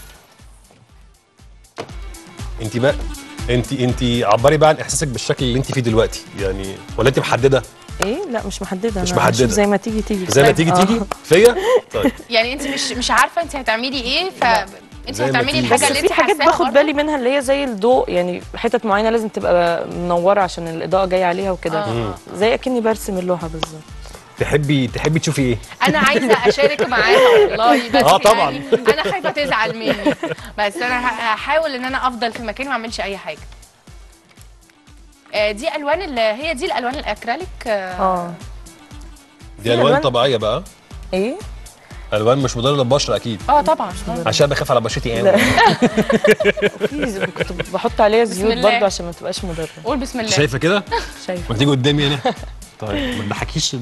انت بقى انت انت عبري بقى عن احساسك بالشكل اللي انت فيه دلوقتي يعني ولا انت محدده ايه لا مش محدده مش أنا محددة. هشوف زي ما تيجي تيجي زي ما طيب. تيجي آه. تيجي فيا طيب يعني انت مش مش عارفه انت هتعملي ايه ف انت زي ما هتعملي تيجي. بس الحاجه اللي في انت حاجات حاساها باخد برضه. بالي منها اللي هي زي الضوء يعني حتت معينه لازم تبقى منوره عشان الاضاءه جايه عليها وكده آه. زي اكني برسم اللوحه بالظبط تحبي تحبي تشوفي ايه انا عايزه اشارك معاها والله بس آه طبعاً. يعني انا خايفه تزعل مني بس انا ه- هحاول ان انا افضل في مكاني وما اعملش اي حاجه آه، دي الوان ال- هي دي الالوان الاكريليك آه، اه دي في الوان ألوان؟ طبيعيه بقى ايه الوان مش مضره للبشره اكيد اه طبعا آه. عشان بخاف على بشرتي لا. قوي في كنت بحط عليها زيوت الله. برضه عشان ما تبقاش مضره قول بسم الله شايفه كده شايفه ما تيجي قدامي انا طيب ما تضحكيش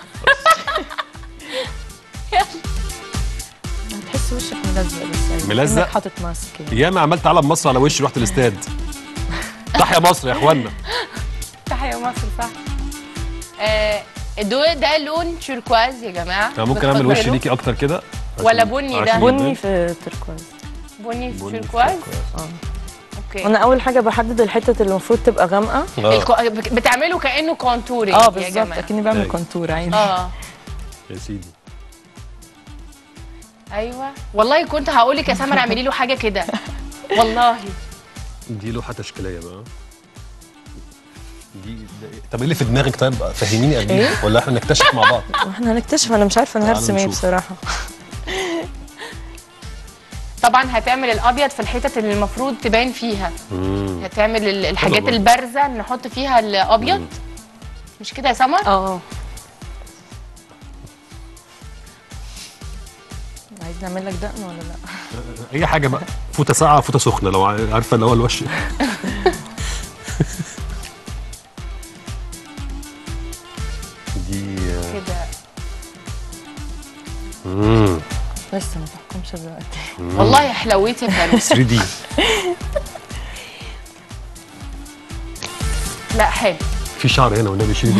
هتحس وشك ملزق بس يعني ملزق؟ كأنك حاطط ماسك يعني. ياما عملت علم مصر على وشي رحت الاستاد تحيا مصر يا اخوانا تحية مصر صح آه، دول ده لون تشيركواز يا جماعه انا ممكن اعمل وشي بتفضلوا؟ ليكي اكتر كده ولا عشان- بني عشان ده؟ يبان. بني في تركواز بني في بني في تشيركواز تركواز. اوكي انا اول حاجه بحدد الحتت اللي المفروض تبقى غامقه اه الكو... بتعملوا كانه كونتورنج اه يا بالظبط جماعه اكني بعمل أيوة. كونتور عادي اه يا سيدي ايوه والله كنت هقول لك يا سمر اعملي له حاجه كده والله دي لوحه تشكيليه بقى دي ده إيه؟ طب ايه اللي في دماغك طيب فهميني قبل إيه؟ ولا احنا نكتشف مع بعض واحنا هنكتشف انا مش عارفه انا تعالوا هرسم ايه نشوف. بصراحه طبعا هتعمل الابيض في الحتت اللي المفروض تبان فيها مم. هتعمل ال- الحاجات برضه. البارزه نحط فيها الابيض مش كده يا سمر اه عايز نعمل لك دقن ولا لا اي حاجه بقى فوطه ساقعه فوطه سخنه لو عارفه اللي هو الوش دي كده امم لسه ما تحكمش دلوقتي والله يا حلوتي يا فاروق 3 دي لا حلو في شعر هنا والنبي شيل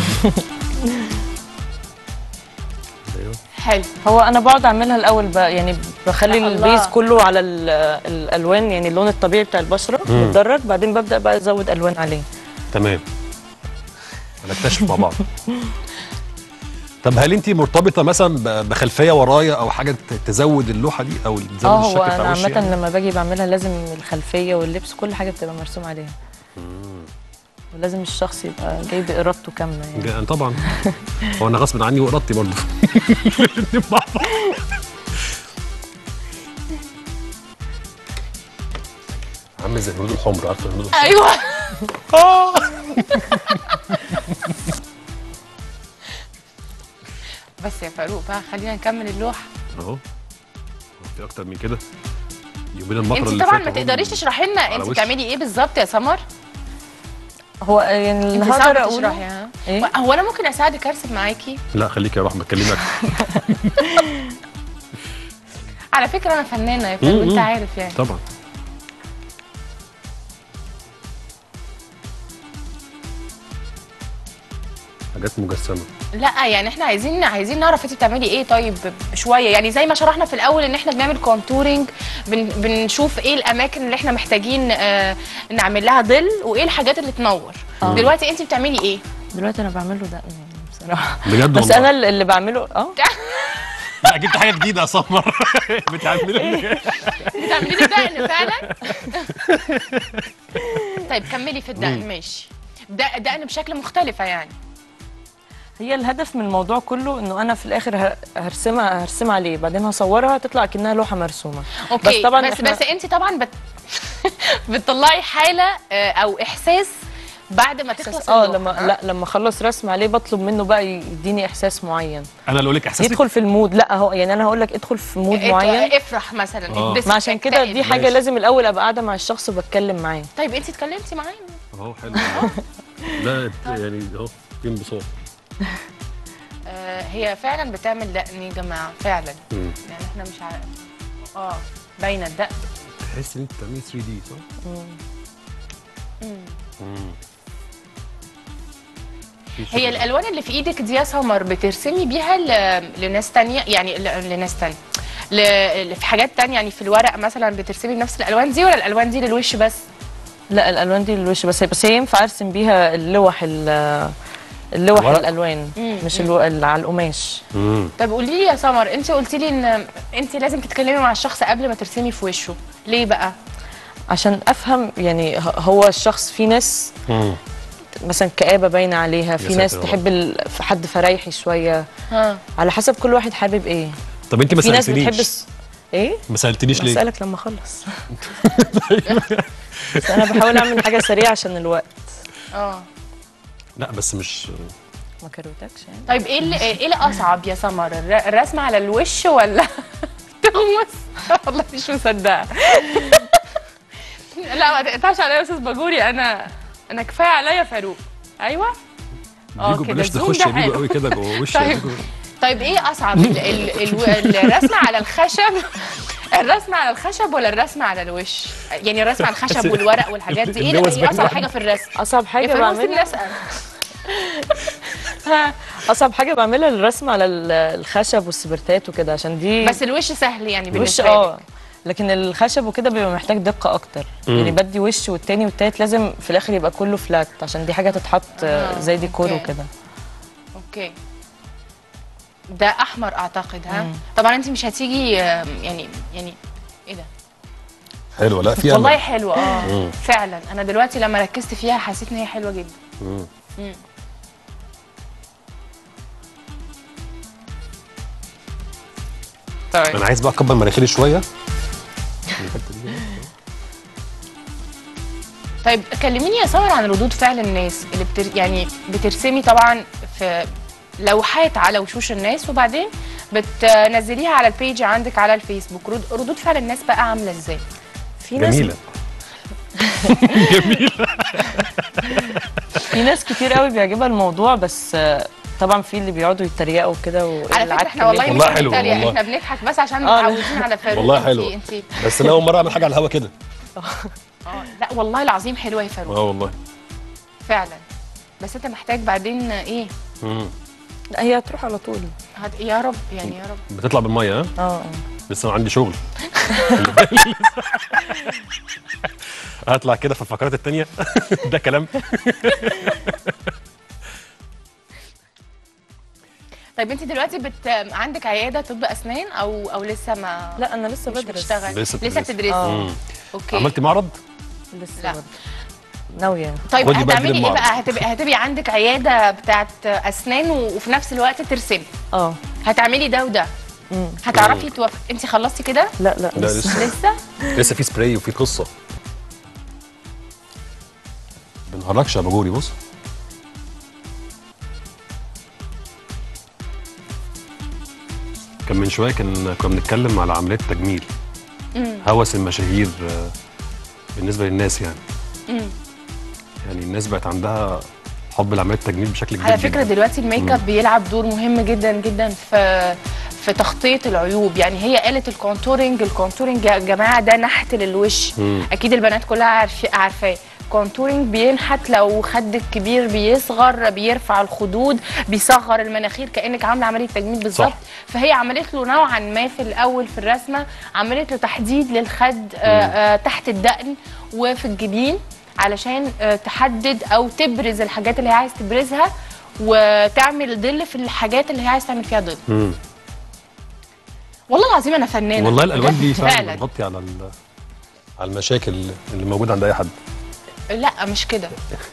ايوه حلو هو انا بقعد اعملها الاول بقى يعني بخلي الله. البيز كله على ال- الالوان يعني اللون الطبيعي بتاع البشره متدرج بعدين ببدا بقى ازود الوان عليه تمام هنكتشف مع بعض طب هل انت مرتبطه مثلا ب- بخلفيه ورايا او حاجه ت- تزود اللوحه دي او تزود اه هو الشكل انا بتاع وشي عامه يعني؟ لما باجي بعملها لازم الخلفيه واللبس كل حاجه بتبقى مرسوم عليها ولازم الشخص يبقى جاي بارادته كامله يعني جا- طبعا هو انا غصب عني وارادتي برضه الاتنين مع بعض. عامل زي الهنود الحمر عارفه الهنود الحمر ايوه بس يا فاروق بقى خلينا نكمل اللوحه اهو هو في اكتر من كده يومين المطر انت اللي طبعا فات ما أهو. تقدريش تشرحي لنا على انت وشي. بتعملي ايه بالظبط يا سمر هو يعني اللي انت هقدر صعب اقوله تشرحي ها إيه؟ هو انا ممكن اساعدك ارسم معاكي لا خليك يا رحمه بكلمك على فكره انا فنانه يا فاروق مم، انت مم. عارف يعني طبعا حاجات مجسمه لا يعني احنا عايزين عايزين نعرف انت بتعملي ايه طيب شويه يعني زي ما شرحنا في الاول ان احنا بنعمل كونتورنج بن بنشوف ايه الاماكن اللي احنا محتاجين آه نعمل لها ظل وايه الحاجات اللي تنور آه. دلوقتي انت بتعملي ايه دلوقتي انا بعمله دقن يعني بصراحه بجد بس والله انا اللي بعمله اه لا جبت حاجه جديده يا سمر بتعملي بتعملي لي دقن فعلا طيب كملي في الدقن ماشي د- دقن بشكل مختلفه يعني هي الهدف من الموضوع كله انه انا في الاخر ه- هرسمها هرسمها عليه بعدين هصورها تطلع كأنها لوحه مرسومه اوكي بس طبعا بس, إحنا- بس انت طبعا بت... بتطلعي حاله آه، او احساس بعد ما تخلص اه اللوحة، لما ها؟ لا لما اخلص رسم عليه بطلب منه بقى يديني احساس معين انا اللي اقول لك احساسك يدخل في المود لا هو يعني انا هقول لك ادخل في مود ات- معين افرح مثلا آه. اتبسط، ما عشان كده اكتئب. دي حاجه ماشي. لازم الاول ابقى قاعده مع الشخص وبتكلم معاه طيب انت اتكلمتي معايا اهو حلو لا يعني اهو في انبساط آه هي فعلا بتعمل دقن يا جماعه فعلا مم. يعني احنا مش عارف اه باينه الدقن تحس ان انت بتعملي 3 دي صح؟ مم. في هي شغل. الالوان اللي في ايدك دي يا سمر بترسمي بيها ل... لناس تانية يعني ل... لناس تانية ل... ل- في حاجات تانية يعني في الورق مثلا بترسمي بنفس الالوان دي ولا الالوان دي للوش بس لا الالوان دي للوش بس بس هي ينفع ارسم بيها اللوح ال- اللوح الورق؟ الالوان مم. مش الو... اللي على القماش مم. طب قولي لي يا سمر انت قلتي لي ان انت لازم تتكلمي مع الشخص قبل ما ترسمي في وشه ليه بقى عشان افهم يعني ه- هو الشخص في ناس مم. مثلا كآبة باينة عليها في يا ناس ساتر يا تحب ال... في حد فرايحي شوية ها على حسب كل واحد حابب ايه طب انت ما في ناس بتحب سالتنيش الس... ايه ما سالتنيش ليه؟ بسألك لما اخلص بس انا بحاول اعمل حاجة سريعة عشان الوقت اه لا بس مش ما كروتكش يعني طيب ايه اللي ايه الاصعب يا سمر الر- الرسم على الوش ولا تغمس والله مش مصدقه لا ما تقطعش عليا يا استاذ باجوري انا انا كفايه عليا فاروق ايوه اه بيجو كده بلاش الزوم تخش ده يا بيجو حلو. قوي كده جوه وشي يا طيب. بيجو. طيب ايه اصعب ال ال ال الرسم على الخشب الرسم على الخشب ولا الرسم على الوش يعني الرسم على الخشب والورق والحاجات دي ايه اللي هو ايه اصعب زبالة. حاجه في الرسم اصعب يا حاجة فاروق سيبني بعملها اسال اصعب حاجة بعملها الرسم على ال- الخشب والسبرتات وكده عشان دي بس الوش سهل يعني وش بالنسبه لك اه لكن الخشب وكده بيبقى محتاج دقة اكتر يعني بدي وش والتاني والتالت لازم في الاخر يبقى كله فلات عشان دي حاجة تتحط آه، زي ديكور أوكي. وكده اوكي ده احمر اعتقد ها طبعا انت مش هتيجي آم، يعني يعني ايه ده حلوه لا في والله امل حلوه اه فعلا انا دلوقتي لما ركزت فيها حسيت ان هي حلوه جدا مم. مم. طيب انا عايز بقى اكبر مناخيري شويه طيب كلميني يا سمر عن ردود فعل الناس اللي بتر... يعني بترسمي طبعا في لوحات على وشوش الناس وبعدين بتنزليها على البيج عندك على الفيسبوك رد... ردود فعل الناس بقى عامله ازاي في ناس جميله جميل في ناس كتير قوي بيعجبها الموضوع بس آه، طبعا في اللي بيقعدوا يتريقوا كده وإيه على اللي فكره عك احنا والله ليه؟ مش والله حلو، بنتريق والله. احنا بنضحك بس عشان آه، متعودين على فاروق والله انتي- حلو. انتي بس انا اول مره اعمل حاجه على الهوا كده اه لا والله العظيم حلوه يا فاروق اه والله فعلا بس انت محتاج بعدين ايه مم. لا هي هتروح على طول هت... يا رب يعني يا رب بتطلع بالميه ها اه اه لسه عندي شغل هطلع كده في الفقرات التانية ده كلام طيب انت دلوقتي بت... عندك عياده طب اسنان او او لسه ما لا انا لسه مش بدرس بتشتغل لسه لسه بتدرسي. بتدرسي آه. اوكي عملتي معرض لسه لا. بدرس ناويه طيب خدي بقى هتعملي كده ايه المعرض. بقى هتبقى هتبقي عندك عياده بتاعت اسنان و... وفي نفس الوقت ترسمي اه هتعملي ده وده مم. هتعرفي توف... انت خلصتي كده لا لا لا لسه لسه لسه لسه في سبراي وفي قصه بنهرجش يا بجوري بص كان من شويه كان كنا بنتكلم على عمليات تجميل هوس المشاهير آه، بالنسبه للناس يعني يعني الناس بقت عندها حب لعمليات التجميل بشكل كبير على فكره جدا. دلوقتي الميك اب بيلعب دور مهم جدا جدا في في تغطيه العيوب يعني هي قالت الكونتورنج الكونتورنج يا جماعه ده نحت للوش مم. اكيد البنات كلها عارفه عارفاه كونتورنج بينحت لو خدك كبير بيصغر بيرفع الخدود بيصغر المناخير كانك عامله عمليه تجميل بالظبط صح. فهي عملت له نوعا ما في الاول في الرسمه عملت له تحديد للخد آه آه تحت الدقن وفي الجبين علشان آه تحدد او تبرز الحاجات اللي هي عايز تبرزها وتعمل ظل في الحاجات اللي هي عايز تعمل فيها ظل مم. والله العظيم انا فنانه والله الالوان دي بجد، فعلا بتغطي على ال- على المشاكل اللي موجوده عند اي حد لا مش كده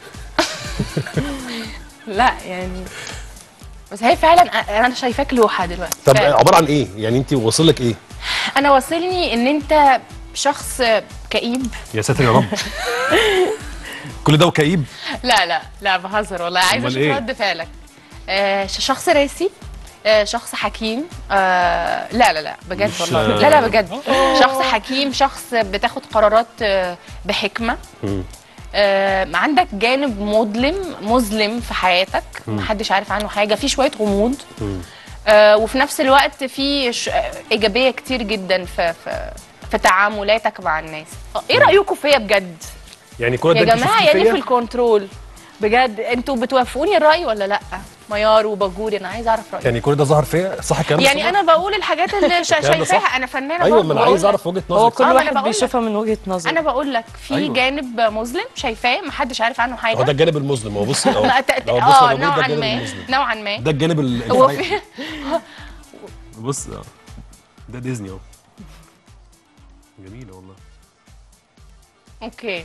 لا يعني بس هي فعلا انا شايفاك لوحه دلوقتي طب فعلاً. عباره عن ايه يعني انت واصل لك ايه انا واصلني ان انت شخص كئيب يا ساتر يا رب كل ده وكئيب لا لا لا بهزر والله عايزه أمال اشوف إيه؟ رد فعلك آه ش- شخص راسي آه شخص حكيم آه لا لا لا بجد مش- والله لا لا بجد شخص حكيم شخص بتاخد قرارات آه بحكمه مم. آه عندك جانب مظلم مظلم في حياتك محدش عارف عنه حاجه في شويه غموض آه وفي نفس الوقت في ش- آه، ايجابيه كتير جدا في في في تعاملاتك مع الناس آه، ايه رايكم فيا بجد يعني كل ده يا انت جماعه شفتيه يعني فيا؟ في الكنترول بجد انتوا بتوافقوني الراي ولا لا ميار وباجوري انا عايزه اعرف رايك يعني كل ده ظهر فيا صح الكلام ده يعني صح؟ انا بقول الحاجات اللي شا- الكلام ده صح؟ شايفاها انا فنانه ايوه برضه ما انا بقول عايز لك. اعرف وجهه هو نظرك كل آه، ما أنا واحد بقول لك. بيشوفها من وجهه نظره انا بقول لك في أيوة. جانب مظلم شايفاه محدش عارف عنه حاجه هو ده الجانب المظلم هو بص اهو ما ت- لو بص اه لو بص ده نوعا الجانب ما المظلم نوعا ما ده الجانب ال- هو الحقيقي. في بص اه ده ديزني اهو جميله والله اوكي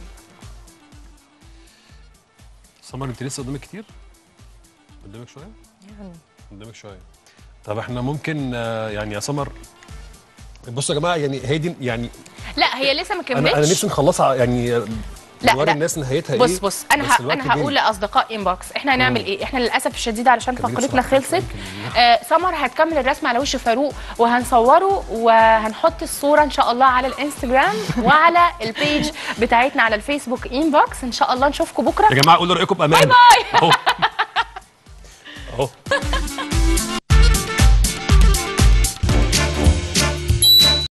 سمر انت لسه قدامك كتير قدامك شويه يعني قدامك شويه طب احنا ممكن آه، يعني يا سمر بصوا يا جماعه يعني هي دي يعني لا هي لسه ما انا انا كملتش نفسي نخلصها يعني لا، نوري لا. الناس نهايتها بص ايه بص انا بس ه... الوقت انا هقول جري. لاصدقاء انبوكس احنا هنعمل ايه احنا للاسف الشديد علشان كملي فقرتنا بسرعة. خلصت يمكن- آه سمر هتكمل الرسم على وش فاروق وهنصوره وهنحط الصوره ان شاء الله على الانستجرام وعلى البيج بتاعتنا على الفيسبوك انبوكس ان شاء الله نشوفكم بكره يا جماعه قولوا رايكم بامان باي. اهو